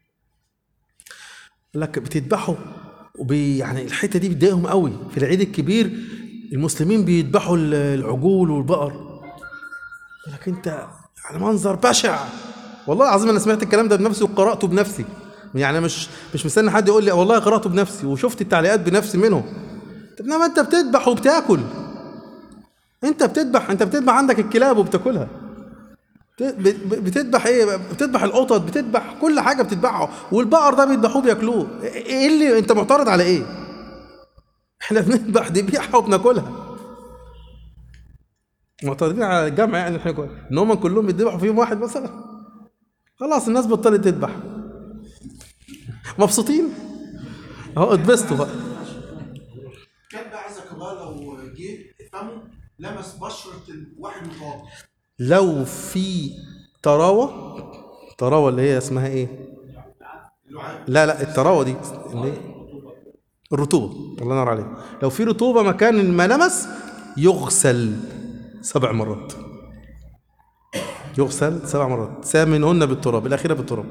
لك بتذبحوا وبي يعني الحته دي بتضايقهم قوي في العيد الكبير المسلمين بيذبحوا ال- العجول والبقر لك انت على منظر بشع والله العظيم انا سمعت الكلام ده بنفسي وقراته بنفسي يعني مش مش مستني حد يقول لي والله قراته بنفسي وشفت التعليقات بنفسي منهم طب انما انت بتذبح وبتاكل انت بتذبح انت بتذبح عندك الكلاب وبتاكلها بت- بت- بتذبح ايه بتذبح القطط بتذبح كل حاجه بتذبحها والبقر ده بيذبحوه بياكلوه ايه اللي انت معترض على ايه احنا بنذبح ذبيحه وبناكلها معترضين على الجمع يعني احنا كل- ان هم كلهم بيذبحوا فيهم واحد مثلا خلاص الناس بطلت تذبح مبسوطين اهو اتبسطوا بقى كان بقى عايزك الله لو جه فمه لمس بشره الواحد متوضي لو في طراوه طراوه اللي هي اسمها ايه لا لا الطراوه دي اللي هي الرطوبه الله ينور عليك لو في رطوبه مكان ما لمس يغسل سبع مرات يغسل سبع مرات ثامنهن بالتراب الاخيره بالتراب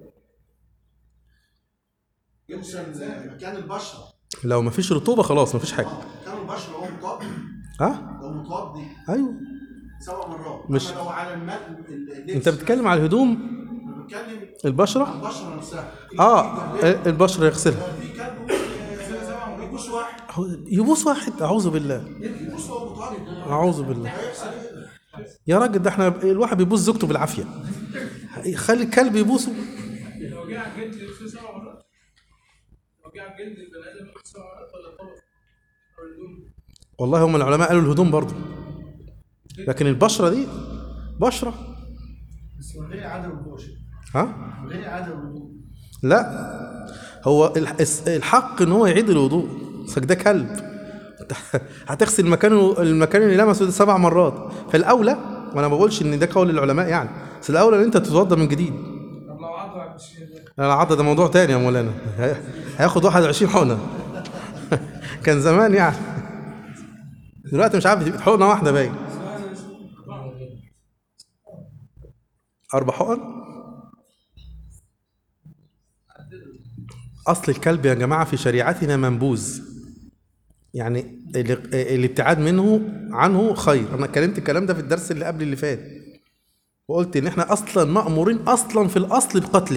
يوصل مكان البشره لو ما فيش رطوبه خلاص ما فيش حاجه مكان البشره هو متوضي ها هو متوضي ايوه سبع مرات مش- أما لو على الماء اللبس انت بتتكلم على الهدوم أنا بتكلم عن البشره البشره نفسها اه البشره يغسلها في كلب آه، سبع مرات يبوس واحد يبوس واحد اعوذ بالله يبوس هو متوضي اعوذ بالله هيحصل ايه؟ يا راجل ده احنا الواحد بيبوس زوجته بالعافيه خلي الكلب يبوسه لو جه على الجلد يغسل سبع مرات لو جه على الجلد البني ادم يغسل سبع مرات ولا الطبق او الهدوم والله هم العلماء قالوا الهدوم برضه لكن البشره دي بشره بس من غير عدم البوش ها من غير عدم الوضوء لا هو الح- الس- الحق ان هو يعيد الوضوء بس ده كلب أنت هتغسل مكانه المكان اللي لمسه ده سبع مرات فالاولى وانا ما بقولش ان ده قول العلماء يعني بس الاولى ان انت تتوضى من جديد طب لو عضع مش العضة ده موضوع تاني يا مولانا هي- هياخد 21 حقنة كان زمان يعني دلوقتي مش عارف حقنة واحدة باين أربع حقن أصل الكلب يا جماعة في شريعتنا منبوذ يعني ال- الابتعاد منه عنه خير أنا اتكلمت الكلام ده في الدرس اللي قبل اللي فات وقلت إن إحنا أصلا مأمورين أصلا في الأصل بقتله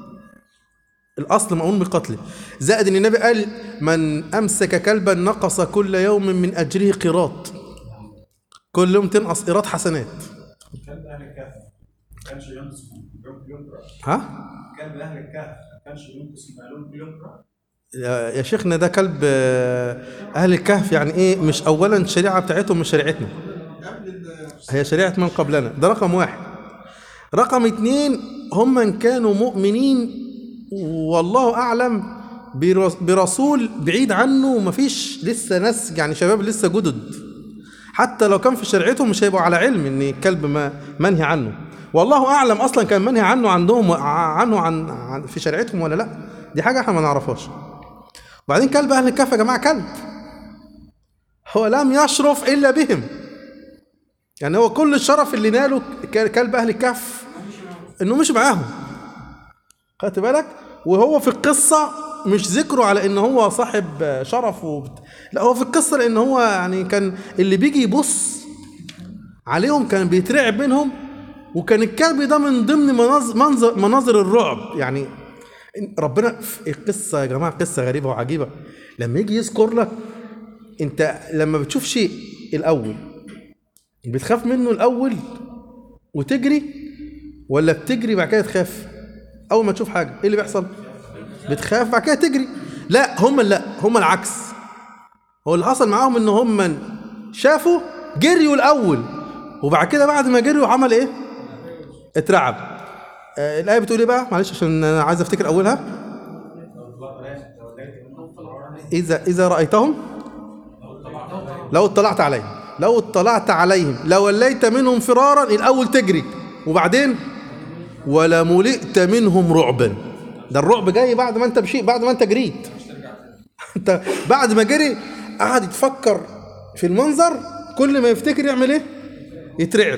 الاصل مأمون بقتله زائد ان النبي قال من امسك كلبا نقص كل يوم من اجره قيراط كل يوم تنقص قيراط حسنات كلب اهل الكهف ما كانش ينقص يقرا ها كلب اهل الكهف ما كانش ينقص معلوم يقرا يا يا شيخنا ده كلب آه، اهل الكهف يعني ايه مش اولا الشريعه بتاعتهم مش شريعتنا قبل ال- هي شريعه من قبلنا ده رقم واحد رقم اتنين هم ان كانوا مؤمنين والله اعلم برس- برسول بعيد عنه ومفيش لسه ناس يعني شباب لسه جدد حتى لو كان في شريعتهم مش هيبقوا على علم ان الكلب ما منهي عنه والله اعلم اصلا كان منهي عنه عندهم ع- عنه عن, عن في شريعتهم ولا لا دي حاجه احنا ما نعرفهاش وبعدين كلب اهل الكهف يا جماعه كلب هو لم يشرف الا بهم يعني هو كل الشرف اللي ناله ك- كلب اهل الكهف انه مش معاهم خدت بالك وهو في القصه مش ذكره على ان هو صاحب شرف وبت... لا هو في القصه لان هو يعني كان اللي بيجي يبص عليهم كان بيترعب منهم وكان الكلب ده من ضمن مناظر منظر مناظر الرعب يعني ربنا في القصه يا جماعه قصه غريبه وعجيبه لما يجي يذكر لك انت لما بتشوف شيء الاول بتخاف منه الاول وتجري ولا بتجري بعد كده تخاف اول ما تشوف حاجه ايه اللي بيحصل بتخاف بعد كده تجري لا هم لا هم العكس هو اللي حصل معاهم ان هم شافوا جريوا الاول وبعد كده بعد ما جريوا عمل ايه اترعب آه الايه بتقول ايه بقى معلش عشان انا عايز افتكر اولها اذا اذا رايتهم لو اطلعت عليهم لو اطلعت عليهم لوليت منهم فرارا الاول تجري وبعدين ولا ملئت منهم رعبا ده الرعب جاي بعد ما انت مشيت بعد ما انت جريت انت بعد ما جري قعد يتفكر في المنظر كل ما يفتكر يعمل ايه يترعب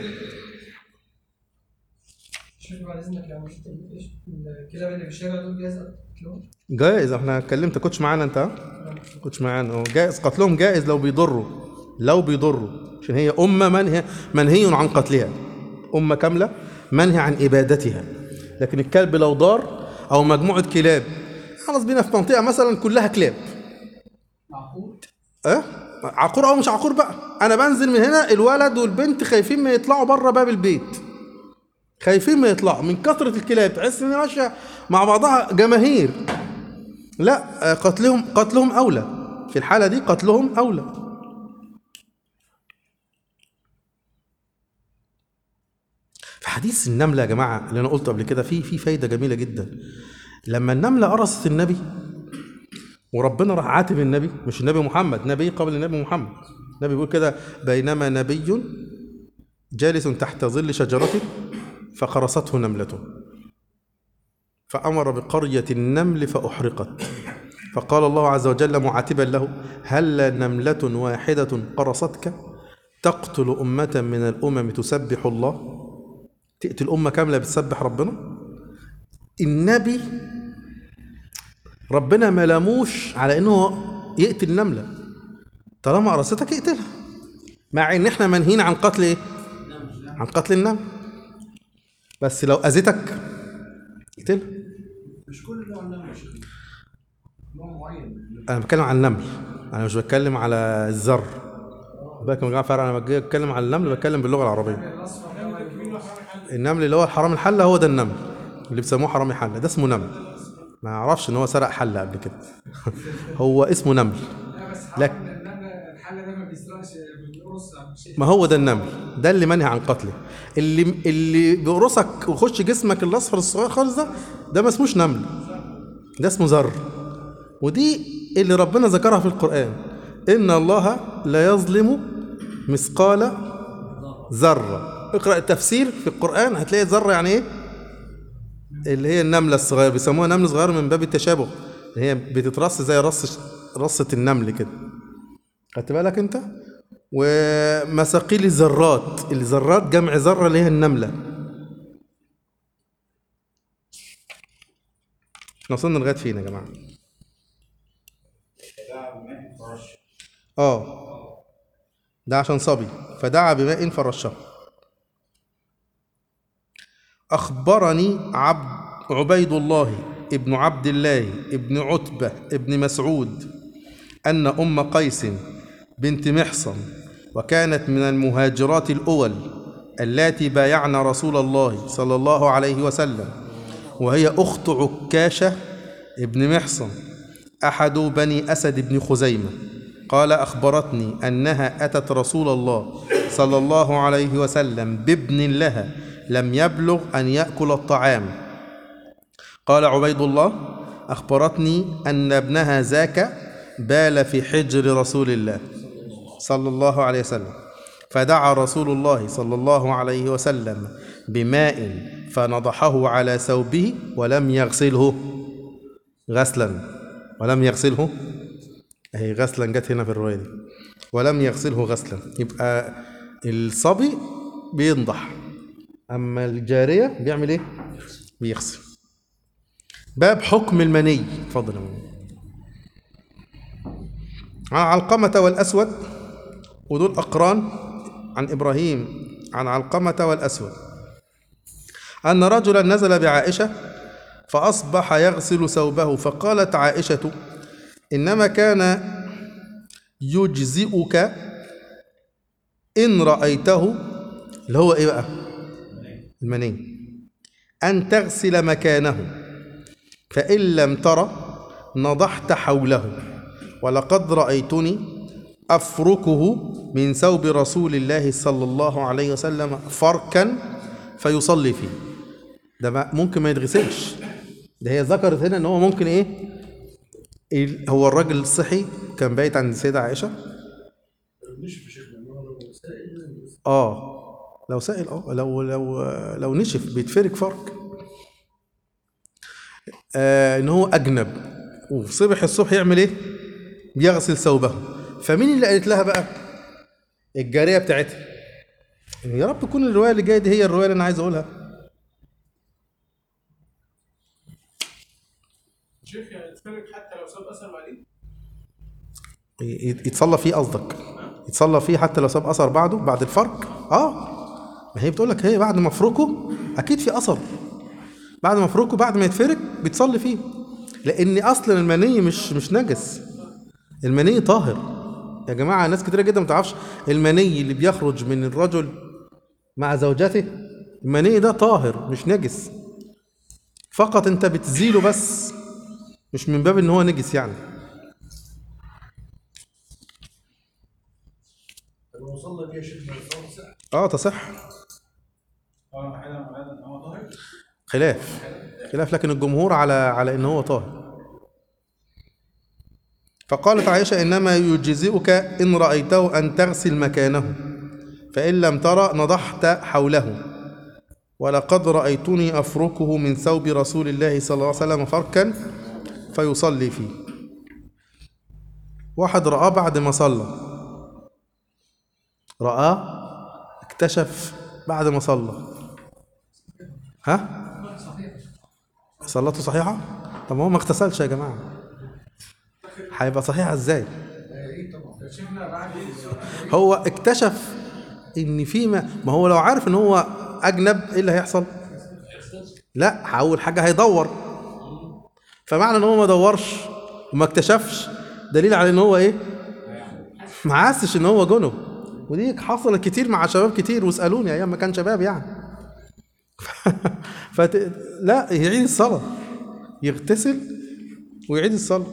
شوف بعد اذنك لو شفت ايش الكلاب اللي في الشارع دول جايز قتلهم جائز احنا اتكلمت كنتش معانا انت ها؟ كنتش معانا اه جائز قتلهم جائز لو بيضروا لو بيضروا عشان هي امه منهي منهي عن قتلها امه كامله منهي عن ابادتها لكن الكلب لو ضار او مجموعه كلاب خلاص بينا في منطقه مثلا كلها كلاب معقول اه عقور او مش عقور بقى انا بنزل من هنا الولد والبنت خايفين ما يطلعوا بره باب البيت خايفين ما يطلعوا من كثره الكلاب تحس ان هي ماشيه مع بعضها جماهير لا آه، قتلهم قتلهم اولى في الحاله دي قتلهم اولى في حديث النمله يا جماعه اللي انا قلته قبل كده في في فايده جميله جدا لما النمله قرصت النبي وربنا راح عاتب النبي مش النبي محمد نبي قبل النبي محمد النبي بيقول كده بينما نبي جالس تحت ظل شجرة فقرصته نملة فأمر بقرية النمل فأحرقت فقال الله عز وجل معاتبا له هل نملة واحدة قرصتك تقتل أمة من الأمم تسبح الله تقتل أمة كاملة بتسبح ربنا النبي ربنا ما لاموش على انه يقتل نمله طالما قرصتك اقتلها مع ان احنا منهيين عن قتل ايه عن قتل النمل بس لو اذيتك اقتلها مش كل نوع نمل يا شيخ نوع معين انا بتكلم عن النمل انا مش بتكلم على الذر بالك يا جماعه فرق انا لما بتكلم عن النمل بتكلم باللغه العربيه الاصفر ده ما- النمل اللي هو حرام الحله هو ده النمل اللي بيسموه حرامي حله ده اسمه نمل ما اعرفش ان هو سرق حله قبل كده هو اسمه نمل لا بس لك. حرام ان النمله الحله ده ما بيسرقش بيقرص او شيء ما هو ده النمل ده اللي منهي عن قتله اللي اللي بيقرصك ويخش جسمك الاصفر الصغير خالص ده ده ما اسموش نمل ده اسمه ذر ودي اللي ربنا ذكرها في القرآن إن الله لا يظلم مثقال ذرة اقرأ التفسير في القرآن هتلاقي ذرة يعني إيه اللي هي النملة الصغيرة بيسموها نمل صغير من باب التشابه اللي هي بتترص زي رص رصة النمل كده خدت بالك انت ومثاقيل الذرات الذرات جمع ذرة اللي هي النملة احنا وصلنا لغاية فين يا جماعة اه ده عشان صبي فدعا بماء فرشه أخبرني عبد عبيد الله ابن عبد الله ابن عتبة ابن مسعود أن أم قيس بنت محصن وكانت من المهاجرات الأول اللاتي بايعن رسول الله صلى الله عليه وسلم وهي أخت عكاشة ابن محصن أحد بني أسد بن خزيمة قال أخبرتني أنها أتت رسول الله صلى الله عليه وسلم بابن لها لم يبلغ أن يأكل الطعام قال عبيد الله أخبرتني أن ابنها ذاك بال في حجر رسول الله صلى الله عليه وسلم فدعا رسول الله صلى الله عليه وسلم بماء فنضحه على ثوبه ولم يغسله غسلا ولم يغسله هي غسلا جت هنا في الروايه دي ولم يغسله غسلا يبقى الصبي بينضح اما الجاريه بيعمل ايه بيغسل باب حكم المني اتفضل يا مني عن علقمة والأسود ودول أقران عن إبراهيم عن علقمة والأسود أن رجلا نزل بعائشة فأصبح يغسل ثوبه فقالت عائشة إنما كان يجزئك إن رأيته اللي هو إيه بقى المني أن تغسل مكانه فإن لم تر نضحت حوله ولقد رأيتني أفركه من ثوب رسول الله صلى الله عليه وسلم فركا فيصلي فيه ده ما- ممكن ما يتغسلش ده هي ذكرت هنا ان هو ممكن ايه ال- هو الراجل الصحي كان بايت عند السيدة عائشة اه لو سائل اه لو لو لو نشف بيتفرك فرك آه ان هو اجنب وصبح الصبح يعمل ايه بيغسل ثوبه فمين اللي قالت لها بقى الجاريه بتاعتها يا رب تكون الروايه اللي جايه دي هي الروايه اللي انا عايز اقولها شيخ يعني يتفرق حتى لو ساب اثر بعدين ي- يتصلى فيه قصدك يتصلى فيه حتى لو ساب اثر بعده بعد الفرق اه ما هي بتقول لك هي بعد ما افركه اكيد في اثر بعد ما افركه بعد ما يتفرك بتصلي فيه لان اصلا المني مش مش نجس المني طاهر يا جماعه ناس كتيره جدا ما تعرفش المني اللي بيخرج من الرجل مع زوجته المني ده طاهر مش نجس فقط انت بتزيله بس مش من باب ان هو نجس يعني لو وصلنا فيها شيخ ما يصلي اه تصح اه محل محل هو طاهر خلاف خلاف لكن الجمهور على على ان هو طاهر فقالت عائشة إنما يجزئك إن رأيته أن تغسل مكانه فإن لم ترى نضحت حوله ولقد رأيتني أفركه من ثوب رسول الله صلى الله عليه وسلم فركا فيصلي فيه واحد رآه بعد ما صلى رآه اكتشف بعد ما صلى ها صلاته صحيحة طب ما هو ما اغتسلش يا جماعة هيبقى صحيحة ازاي شفنا بعد هو اكتشف ان في ما ما هو لو عارف ان هو اجنب ايه اللي هيحصل لا اول حاجة هيدور فمعنى ان هو ما دورش وما اكتشفش دليل على ان هو ايه ما حسش ان هو جنب ودي حصلت كتير مع شباب كتير واسالوني ايام ما كان شباب يعني فت... لا يعيد الصلاة يغتسل ويعيد الصلاة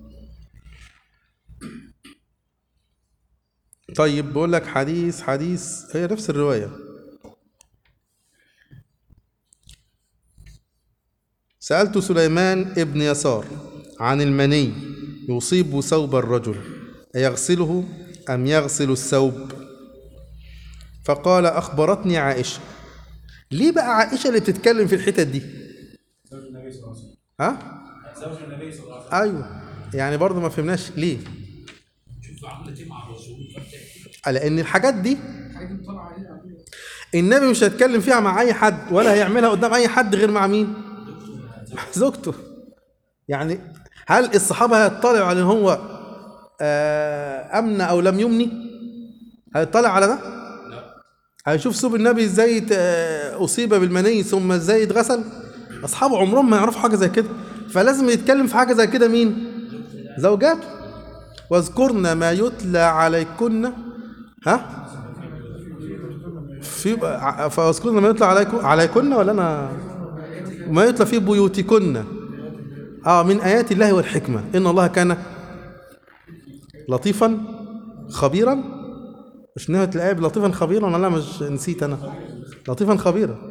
طيب بقول لك حديث حديث هي نفس الرواية سألت سليمان ابن يسار عن المني يصيب ثوب الرجل أيغسله أم يغسل الثوب فقال أخبرتني عائشة ليه بقى عائشة اللي بتتكلم في الحتت دي زوج النبي صلى الله عليه وسلم ها زوج النبي صلى الله عليه وسلم ايوه يعني برضه ما فهمناش ليه شوف عملت ايه مع الرسول فبتحكي لان الحاجات دي حاجه دي طالعه عليها النبي مش هيتكلم فيها مع اي حد ولا هيعملها قدام اي حد غير مع مين مع زوجته يعني هل الصحابه هيطلعوا على ان هو آه، امن او لم يمني هيطلع على ده هيشوف ثوب النبي ازاي ت- آه، اصيب بالمني ثم ازاي اتغسل اصحابه عمرهم ما يعرفوا حاجه زي كده فلازم يتكلم في حاجه زي كده مين زوجاته واذكرن ما يتلى عليكن ها في فاذكرن ما يتلى عليكم عليكن ولا انا ما يتلى في بيوتكن اه من ايات الله والحكمه ان الله كان لطيفا خبيرا مش نهايه الايه لطيفا خبيرا ولا مش نسيت انا لطيفا خبيرا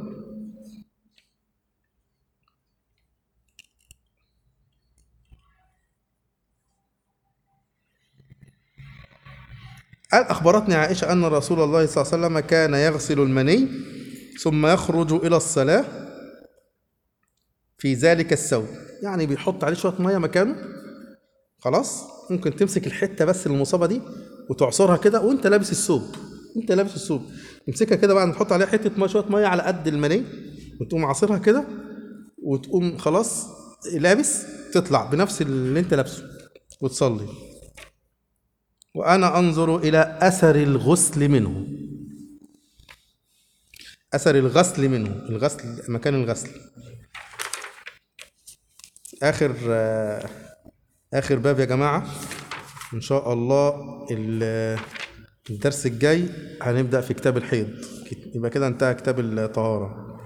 قال أخبرتني عائشة أن رسول الله صلى الله عليه وسلم كان يغسل المني ثم يخرج إلى الصلاة في ذلك الثوب يعني بيحط عليه شوية مية مكانه خلاص ممكن تمسك الحتة بس المصابة دي وتعصرها كده وانت لابس الثوب انت لابس الثوب تمسكها كده بعد ما تحط عليها حتة مية شوية مية على قد المني وتقوم عاصرها كده وتقوم خلاص لابس تطلع بنفس اللي انت لابسه وتصلي وأنا أنظر إلى أثر الغسل منه أثر الغسل منه الغسل مكان الغسل آخر آه، آخر باب يا جماعة إن شاء الله ال- الدرس الجاي هنبدأ في كتاب الحيض يبقى كده انتهى كتاب الطهارة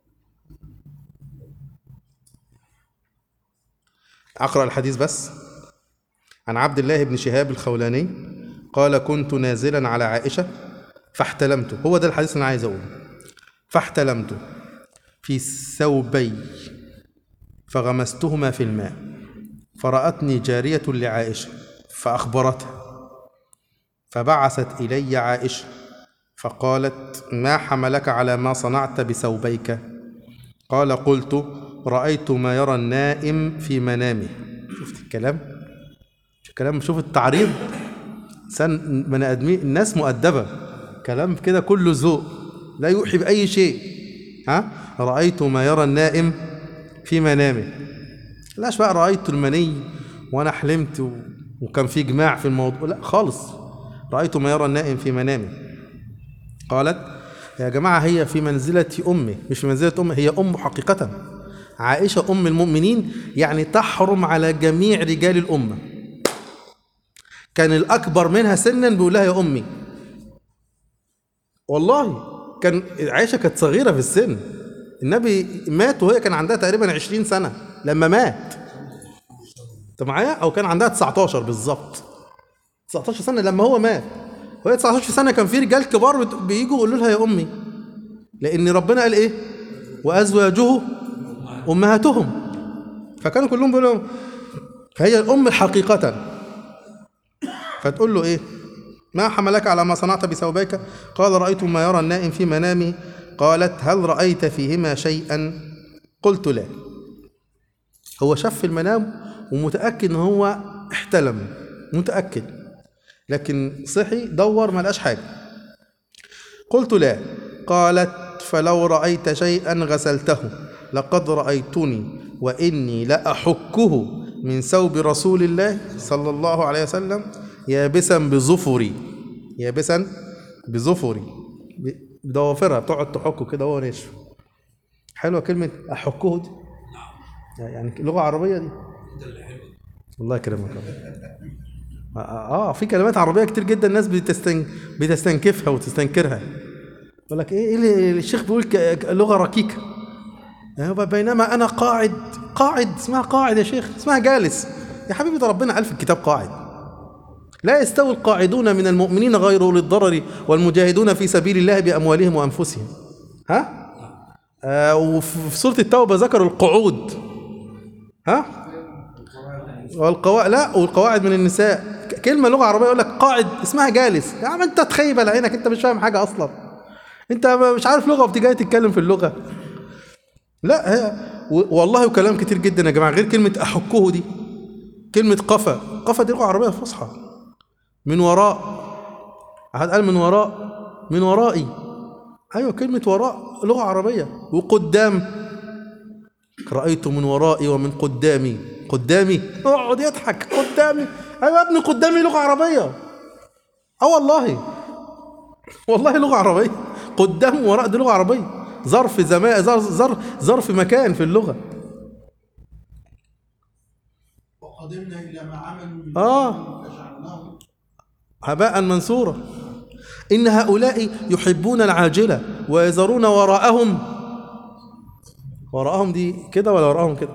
أقرأ الحديث بس عن عبد الله بن شهاب الخولاني قال كنت نازلا على عائشة فاحتلمت هو ده الحديث اللي أنا عايز أقوله فاحتلمت في ثوبي فغمستهما في الماء فرأتني جارية لعائشة فأخبرتها فبعثت إلي عائشة فقالت ما حملك على ما صنعت بثوبيك قال قلت رأيت ما يرى النائم في منامه شفت الكلام شوف الكلام شوف التعريض إنسان بني آدمين الناس مؤدبة كلام كده كله ذوق لا يوحي بأي شيء ها رأيت ما يرى النائم في منامه لاش بقى رأيت المني وأنا حلمت و... وكان في جماع في الموضوع لا خالص رأيت ما يرى النائم في منامه قالت يا جماعة هي في منزلة أمي مش في منزلة أمي هي أم حقيقة عائشة أم المؤمنين يعني تحرم على جميع رجال الأمة كان الأكبر منها سنا بيقول لها يا أمي والله كان عائشة كانت صغيرة في السن النبي مات وهي كان عندها تقريبا 20 سنة لما مات انت معايا او كان عندها 19 بالظبط 19 سنة لما هو مات وهي 19 سنة كان في رجال كبار بت- بيجوا يقولوا لها يا أمي لأن ربنا قال إيه وأزواجه أمهاتهم فكانوا كلهم بيقولوا فهي الأم حقيقة فتقول له إيه ما حملك على ما صنعت بثوبيك قال رأيت ما يرى النائم في منامه قالت هل رأيت فيهما شيئا قلت لا هو شاف في المنام ومتأكد إن هو احتلم متأكد لكن صحي دور ما لقاش حاجة قلت لا قالت فلو رأيت شيئا غسلته لقد رأيتني وإني لأحكه من ثوب رسول الله صلى الله عليه وسلم يابسا بظفري يابسا بظفري ب- بضوافرها بتقعد تحكه كده وهو ناشف حلوة كلمة أحكه دي يعني لغة عربية دي الله يكرمك يا رب. اه آه، في كلمات عربيه كتير جدا الناس بتستن... بتستنكفها وتستنكرها يقول لك ايه إيه اللي الشيخ بيقول ك... ك- لغه ركيكه آه، بينما انا قاعد قاعد اسمها قاعد يا شيخ اسمها جالس يا حبيبي ده ربنا قال في الكتاب قاعد لا يستوي القاعدون من المؤمنين غير اولي الضرر والمجاهدون في سبيل الله باموالهم وانفسهم ها آه وفي في سوره التوبه ذكروا القعود ها والقواعد لا والقواعد من النساء ك- كلمه لغه عربيه يقول لك قاعد اسمها جالس يا عم انت تخيب على عينك انت مش فاهم حاجه اصلا انت مش عارف لغه وبتيجي تتكلم في اللغه لا هي و- والله وكلام كتير جدا يا جماعه غير كلمه احكه دي كلمه قفا قفا دي لغه عربيه فصحى من وراء أحد قال من وراء من ورائي ايوه كلمه وراء لغه عربيه وقدام رأيت من ورائي ومن قدامي قدامي اقعد يضحك قدامي ايوه يا ابني قدامي لغة عربية اه والله والله لغة عربية قدام وراء دي لغة عربية ظرف زمان ظرف ظرف, ظرف مكان في اللغة وقدمنا الى ما عملوا من آه. عمل فجعلناه هباء منثورا إن هؤلاء يحبون العاجلة ويذرون وراءهم وراءهم دي كده ولا وراءهم كده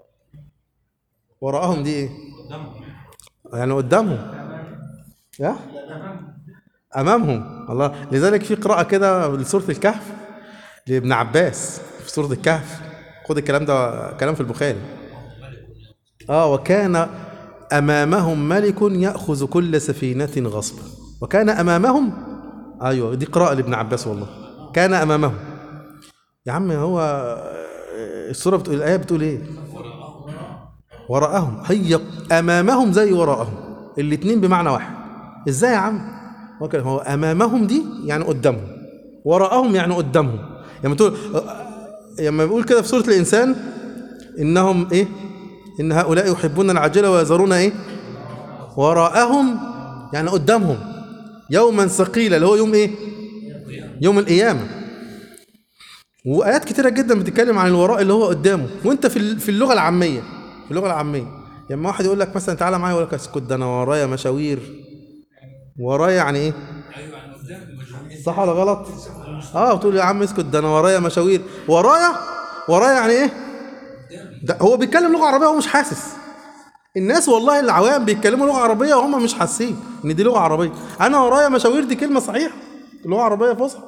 وراءهم دي ايه يعني قدامهم يا امامهم الله لذلك في قراءه كده لسوره الكهف لابن عباس في سوره الكهف خد الكلام ده كلام في البخاري اه وكان امامهم ملك ياخذ كل سفينه غصبا وكان امامهم ايوه دي قراءه لابن عباس والله كان امامهم يا عم هو السوره بتقول الايه بتقول ايه وراءهم هي امامهم زي وراءهم الاثنين بمعنى واحد ازاي يا عم هو كده، هو امامهم دي يعني قدامهم وراءهم يعني قدامهم لما تقول لما بيقول كده في سوره الانسان انهم ايه ان هؤلاء يحبون العاجله ويذرون ايه وراءهم يعني قدامهم يوما ثقيلا اللي هو يوم ايه يوم القيامه وايات كتيره جدا بتتكلم عن الوراء اللي هو قدامه وانت في ال- في اللغه العاميه في اللغه العاميه لما واحد يقول لك مثلا تعالى معايا يقول لك اسكت ده انا ورايا مشاوير ورايا يعني ايه صح ولا غلط اه بتقول يا عم اسكت ده انا ورايا مشاوير ورايا ورايا يعني ايه ده هو بيتكلم لغه عربيه وهو مش حاسس الناس والله العوام بيتكلموا لغه عربيه وهم مش حاسين ان دي لغه عربيه انا ورايا مشاوير دي كلمه صحيحه لغه عربيه فصحى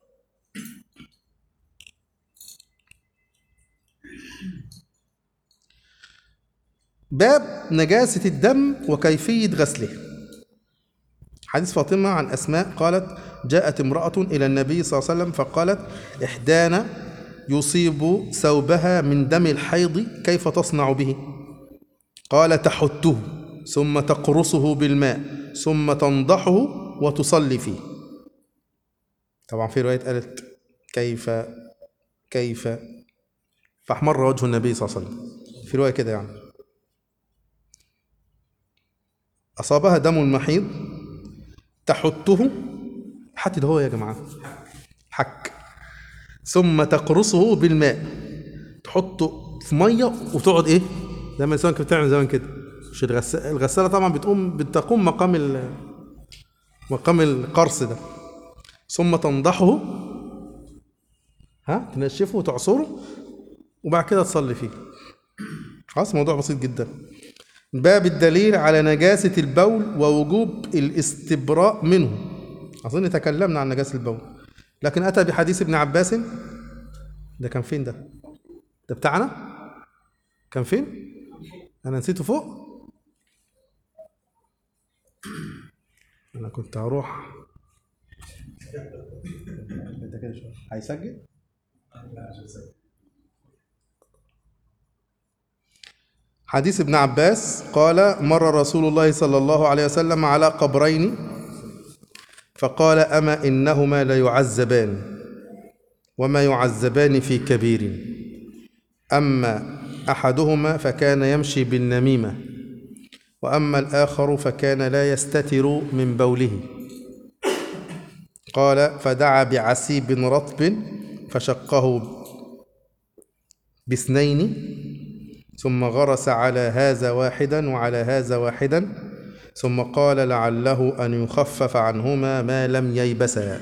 باب نجاسة الدم وكيفية غسله حديث فاطمة عن أسماء قالت جاءت امرأة إلى النبي صلى الله عليه وسلم فقالت إحدانا يصيب ثوبها من دم الحيض كيف تصنع به قال تحته ثم تقرصه بالماء ثم تنضحه وتصلي فيه طبعا في رواية قالت كيف كيف فاحمر وجه النبي صلى الله عليه وسلم في رواية كده يعني أصابها دم المحيض تحته حتى ده هو يا جماعة حك ثم تقرصه بالماء تحطه في مية وتقعد إيه زي ما الإنسان كانت بتعمل زمان كده مش الغسالة الغسالة طبعا بتقوم بتقوم مقام ال مقام القرص ده ثم تنضحه ها تنشفه وتعصره وبعد كده تصلي فيه خلاص موضوع بسيط جدا باب الدليل على نجاسة البول ووجوب الاستبراء منه أظن تكلمنا عن نجاسة البول لكن أتى بحديث ابن عباس ده كان فين ده؟ ده بتاعنا؟ كان فين؟ أنا نسيته فوق؟ أنا كنت هروح انت كده شوية هيسجل؟ حديث ابن عباس قال مر رسول الله صلى الله عليه وسلم على قبرين فقال أما إنهما ليعذبان وما يعذبان في كبير أما أحدهما فكان يمشي بالنميمة وأما الآخر فكان لا يستتر من بوله قال فدعا بعسيب رطب فشقه باثنين ثم غرس على هذا واحدا وعلى هذا واحدا ثم قال لعله أن يخفف عنهما ما لم ييبسا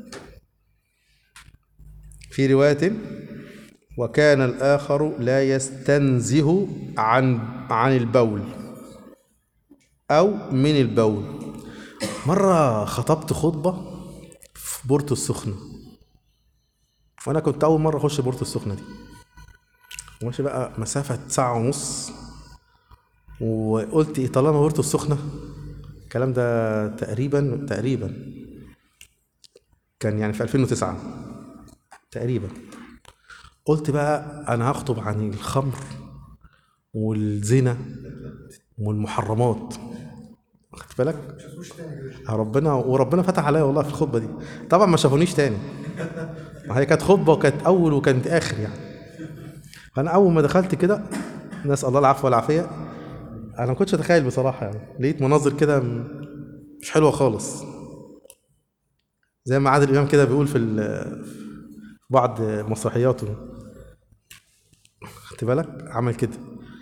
في رواية وكان الآخر لا يستنزه عن عن البول أو من البول مرة خطبت خطبة في بورتو السخنة وأنا كنت أول مرة أخش بورتو السخنة دي وماشي بقى مسافة ساعة ونص وقلت إيه طالما بورتو السخنة الكلام ده تقريبا تقريبا كان يعني في 2009 تقريبا قلت بقى أنا هخطب عن الخمر والزنا والمحرمات خدت بالك؟ ربنا وربنا فتح عليا والله في الخطبة دي طبعا ما شافونيش تاني ما هي كانت خطبة وكانت أول وكانت آخر يعني فانا اول ما دخلت كده نسال الله العفو والعافيه انا ما كنتش اتخيل بصراحه يعني لقيت مناظر كده م- مش حلوه خالص زي ما عادل امام كده بيقول في ال- في بعض مسرحياته خدت بالك عمل كده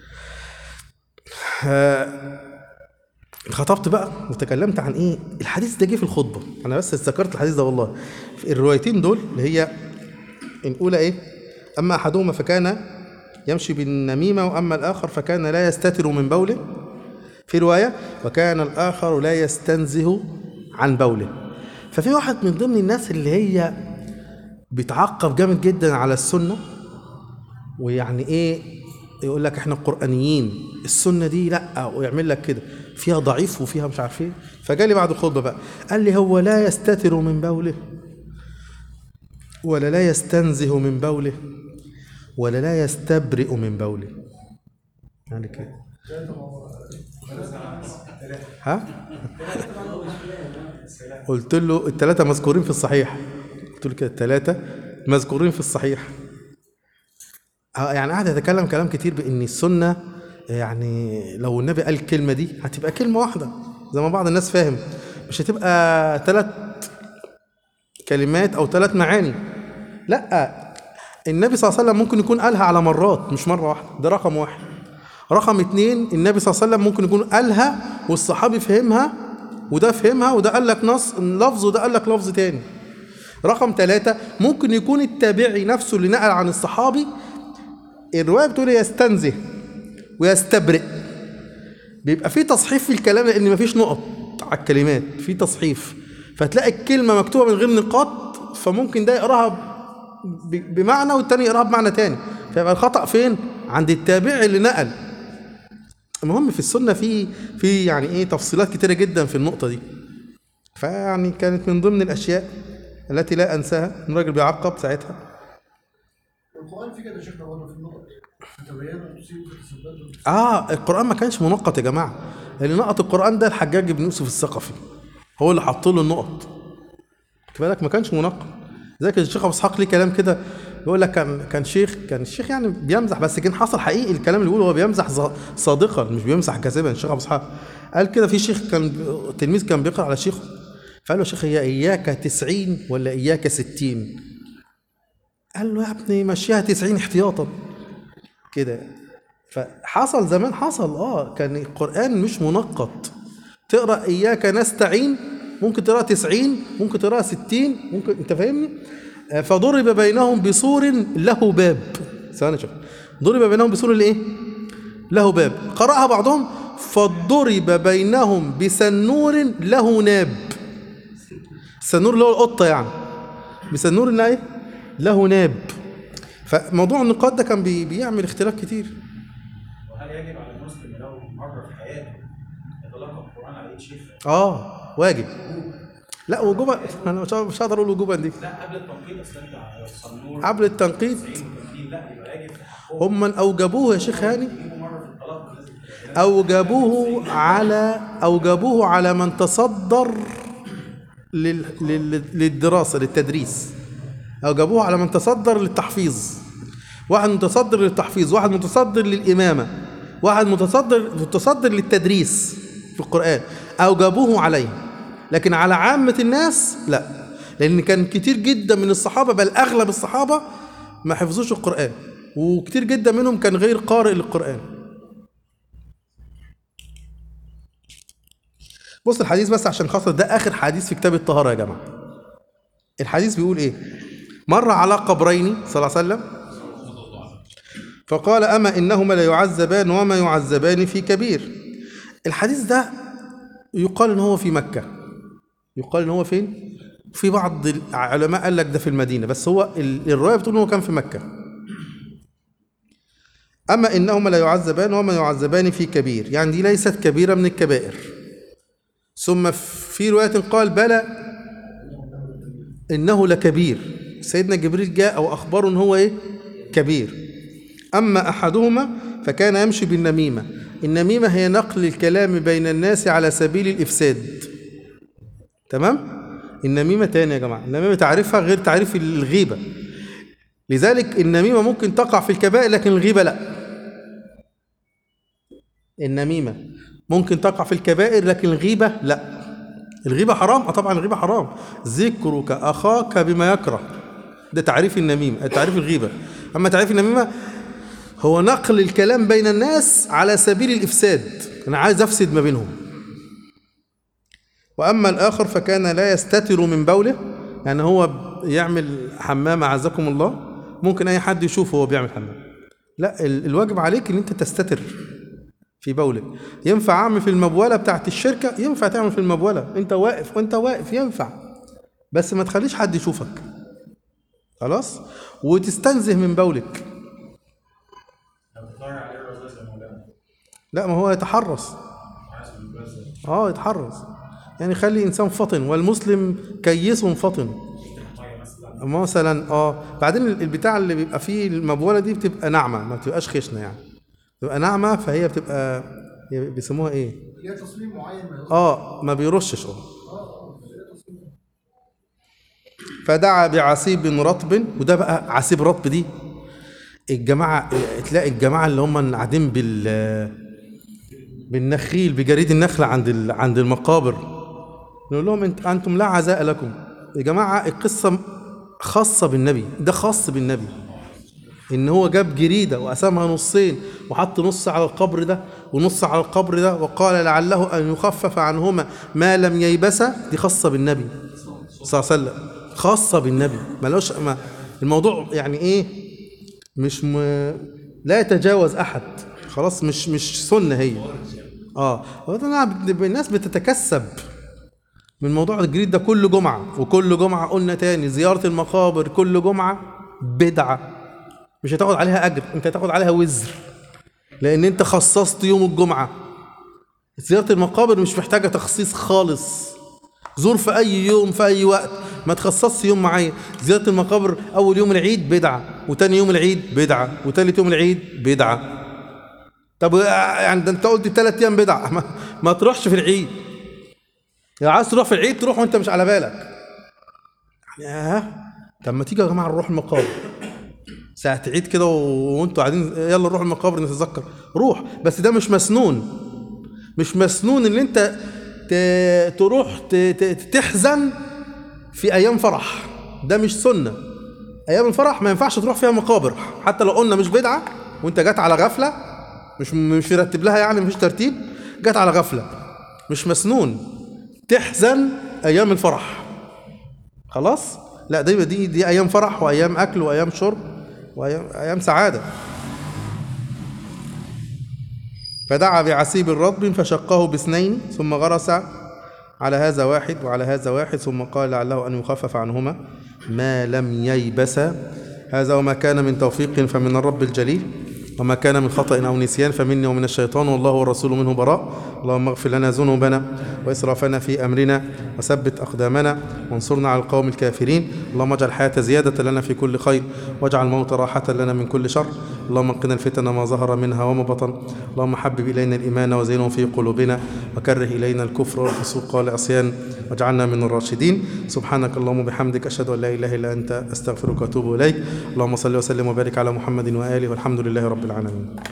آه، خطبت بقى وتكلمت عن ايه الحديث ده جه في الخطبه انا بس ذكرت الحديث ده والله في الروايتين دول اللي هي الاولى ايه اما احدهما فكان يمشي بالنميمه واما الاخر فكان لا يستتر من بوله في روايه وكان الاخر لا يستنزه عن بوله ففي واحد من ضمن الناس اللي هي بيتعقب جامد جدا على السنه ويعني ايه يقول لك احنا قرانيين السنه دي لا ويعمل لك كده فيها ضعيف وفيها مش عارف ايه فجالي بعد الخطبه بقى قال لي هو لا يستتر من بوله ولا لا يستنزه من بوله ولا لا يستبرئ من بوله يعني كده ها قلت له الثلاثة مذكورين في الصحيح قلت له كده الثلاثة مذكورين في الصحيح اه يعني قاعد يتكلم كلام كتير بان السنه يعني لو النبي قال الكلمه دي هتبقى كلمه واحده زي ما بعض الناس فاهم مش هتبقى ثلاث كلمات او ثلاث معاني لا النبي صلى الله عليه وسلم ممكن يكون قالها على مرات مش مره واحده ده رقم واحد رقم اتنين النبي صلى الله عليه وسلم ممكن يكون قالها والصحابي فهمها وده فهمها وده قال لك نص لفظ وده قال لك لفظ تاني رقم ثلاثة ممكن يكون التابعي نفسه اللي نقل عن الصحابي الرواية بتقول يستنزه ويستبرئ بيبقى في تصحيف في الكلام لأن مفيش نقط على الكلمات في تصحيف فتلاقي الكلمة مكتوبة من غير نقاط فممكن ده يقراها ب- بمعنى والتاني يقراها بمعنى تاني فيبقى الخطأ فين؟ عند التابع اللي نقل المهم في السنة في في يعني ايه تفصيلات كتيرة جدا في النقطة دي فيعني كانت من ضمن الاشياء التي لا انساها إن الراجل بيعقب ساعتها القرآن في كده يا شيخنا برضه في النقط تبين وتصيب وتثبت اه القران ما كانش منقط يا جماعه اللي نقط القران ده الحجاج بن يوسف الثقفي هو اللي حط له النقط خد بالك ما كانش منقط زي الشيخ ابو اسحاق ليه كلام كده يقول لك كان كان شيخ كان الشيخ يعني بيمزح بس كان حصل حقيقي الكلام اللي بيقوله هو بيمزح ص- صادقا مش بيمزح كاذبا الشيخ ابو اسحاق قال كده في شيخ كان تلميذ كان بيقرا على شيخه فقال له يا شيخ هي اياك 90 ولا اياك 60 قال له يا ابني مشيها 90 احتياطا كده فحصل زمان حصل اه كان القرآن مش منقط تقرأ إياك نستعين ممكن تقرأ 90 ممكن تقرأ 60 ممكن أنت فاهمني؟ آه، فضرب بينهم بسور له باب ثواني شوف ضرب بينهم بسور الايه؟ له باب قرأها بعضهم فضرب بينهم بسنور له ناب السنور اللي هو القطة يعني بسنور لا ايه؟ له ناب فموضوع النقاط ده كان بي بيعمل اختلاف كتير وهل يجب على المسلم له مره في حياته يتلقى القران على ايد شيخ؟ اه واجب لا وجوبا انا مش مش هقدر اقول وجوبا دي لا قبل التنقيط اصل انت صنور قبل التنقيط 90 و80 لا يبقى يجب في حقهم هم من اوجبوه يا شيخ هاني يجيبوا مره في الطلاق لازم اوجبوه على اوجبوه على من تصدر لل... لل... للدراسه للتدريس اوجبوه على من تصدر للتحفيظ واحد متصدر للتحفيظ واحد متصدر للامامه واحد متصدر متصدر للتدريس في القران اوجبوه عليه لكن على عامه الناس لا لان كان كتير جدا من الصحابه بل اغلب الصحابه ما حفظوش القران وكتير جدا منهم كان غير قارئ للقران بص الحديث بس عشان خاطر ده اخر حديث في كتاب الطهاره يا جماعه الحديث بيقول ايه مر على قبرين صلى الله عليه وسلم فقال اما انهما لا يعذبان وما يعذبان في كبير الحديث ده يقال ان هو في مكه يقال ان هو فين في بعض العلماء قال لك ده في المدينه بس هو ال- الروايه بتقول ان هو كان في مكه اما انهما لا يعذبان وما يعذبان في كبير يعني دي ليست كبيره من الكبائر ثم في رواية قال بلى إنه لكبير سيدنا جبريل جاء أو أخبره إن هو إيه كبير أما أحدهما فكان يمشي بالنميمة النميمة هي نقل الكلام بين الناس على سبيل الإفساد تمام النميمة تاني يا جماعة النميمة تعرفها غير تعريف الغيبة لذلك النميمة ممكن تقع في الكبائر لكن الغيبة لا النميمة ممكن تقع في الكبائر لكن الغيبة لا الغيبة حرام اه طبعا الغيبة حرام ذكرك أخاك بما يكره ده تعريف النميمة تعريف الغيبة أما تعريف النميمة هو نقل الكلام بين الناس على سبيل الإفساد أنا عايز أفسد ما بينهم وأما الآخر فكان لا يستتر من بوله يعني هو يعمل حمام أعزكم الله ممكن أي حد يشوفه وهو بيعمل حمام لا ال- الواجب عليك إن أنت تستتر في بولك ينفع اعمل في المبوله بتاعت الشركه ينفع تعمل في المبوله انت واقف وانت واقف ينفع بس ما تخليش حد يشوفك خلاص وتستنزه من بولك بتطلع عليه الرذاذ يا مولانا لا ما هو يتحرص عايز الرذاذ اه يتحرص يعني خلي انسان فطن والمسلم كيس فطن ميه مثلا مثلا اه بعدين البتاع اللي بيبقى فيه المبوله دي بتبقى ناعمه ما بتبقاش خشنه يعني بتبقى ناعمه فهي بتبقى بيسموها ايه ليها تصميم معين ما يقصد اه ما بيرشش اه فدعا بعسيب رطب وده بقى عسيب رطب دي الجماعه تلاقي الجماعه اللي هم قاعدين بال بالنخيل بجريد النخل عند ال... عند المقابر نقول لهم انت انتم لا عزاء لكم يا جماعه القصه خاصه بالنبي ده خاص بالنبي ان هو جاب جريده وقسمها نصين وحط نص على القبر ده ونص على القبر ده وقال لعله ان يخفف عنهما ما لم ييبسا دي خاصه بالنبي صلى الله عليه وسلم خاصه بالنبي ملوش ما الموضوع يعني ايه مش م... لا يتجاوز احد خلاص مش مش سنه هي اه هو ده أنا- الناس بتتكسب من موضوع الجريد ده كل جمعه وكل جمعه قلنا تاني زياره المقابر كل جمعه بدعه مش هتاخد عليها اجر انت هتاخد عليها وزر لان انت خصصت يوم الجمعه زياره المقابر مش محتاجه تخصيص خالص زور في اي يوم في اي وقت ما تخصصش يوم معين زياره المقابر اول يوم العيد بدعه وتاني يوم العيد بدعه وتالت يوم العيد بدعه طب يعني ده انت قلت ثلاث ايام بدعه ما, ما تروحش في العيد لو عايز تروح في العيد تروح وانت مش على بالك ياه طب ما تيجي يا جماعه نروح المقابر ساعة عيد كده و- وانتوا قاعدين يلا نروح المقابر نتذكر روح بس ده مش مسنون مش مسنون ان انت ت- تروح ت- ت- تحزن في ايام فرح ده مش سنه ايام الفرح ما ينفعش تروح فيها مقابر حتى لو قلنا مش بدعه وانت جات على غفله مش مش مرتب لها يعني مفيش ترتيب جات على غفله مش مسنون تحزن ايام الفرح خلاص لا دي دي دي ايام فرح وايام اكل وايام شرب وايام ايام سعاده فدعا بعسيب رطب فشقه باثنين ثم غرس على هذا واحد وعلى هذا واحد ثم قال لعله أن يخفف عنهما ما لم ييبس هذا وما كان من توفيق فمن الرب الجليل وما كان من خطأ أو نسيان فمني ومن الشيطان والله والرسول منه براء اللهم اغفر لنا ذنوبنا وإسرافنا في أمرنا وثبت أقدامنا وانصرنا على القوم الكافرين اللهم اجعل الحياة زيادة لنا في كل خير واجعل الموت راحة لنا من كل شر اللهم انقنا الفتن ما ظهر منها وما بطن اللهم حبب إلينا الإيمان وزينه في قلوبنا وكره إلينا الكفر والفسوق والعصيان واجعلنا من الراشدين سبحانك اللهم وبحمدك أشهد أن لا إله إلا أنت أستغفرك وأتوب إليك اللهم صل وسلم وبارك على محمد وآله والحمد لله رب العالمين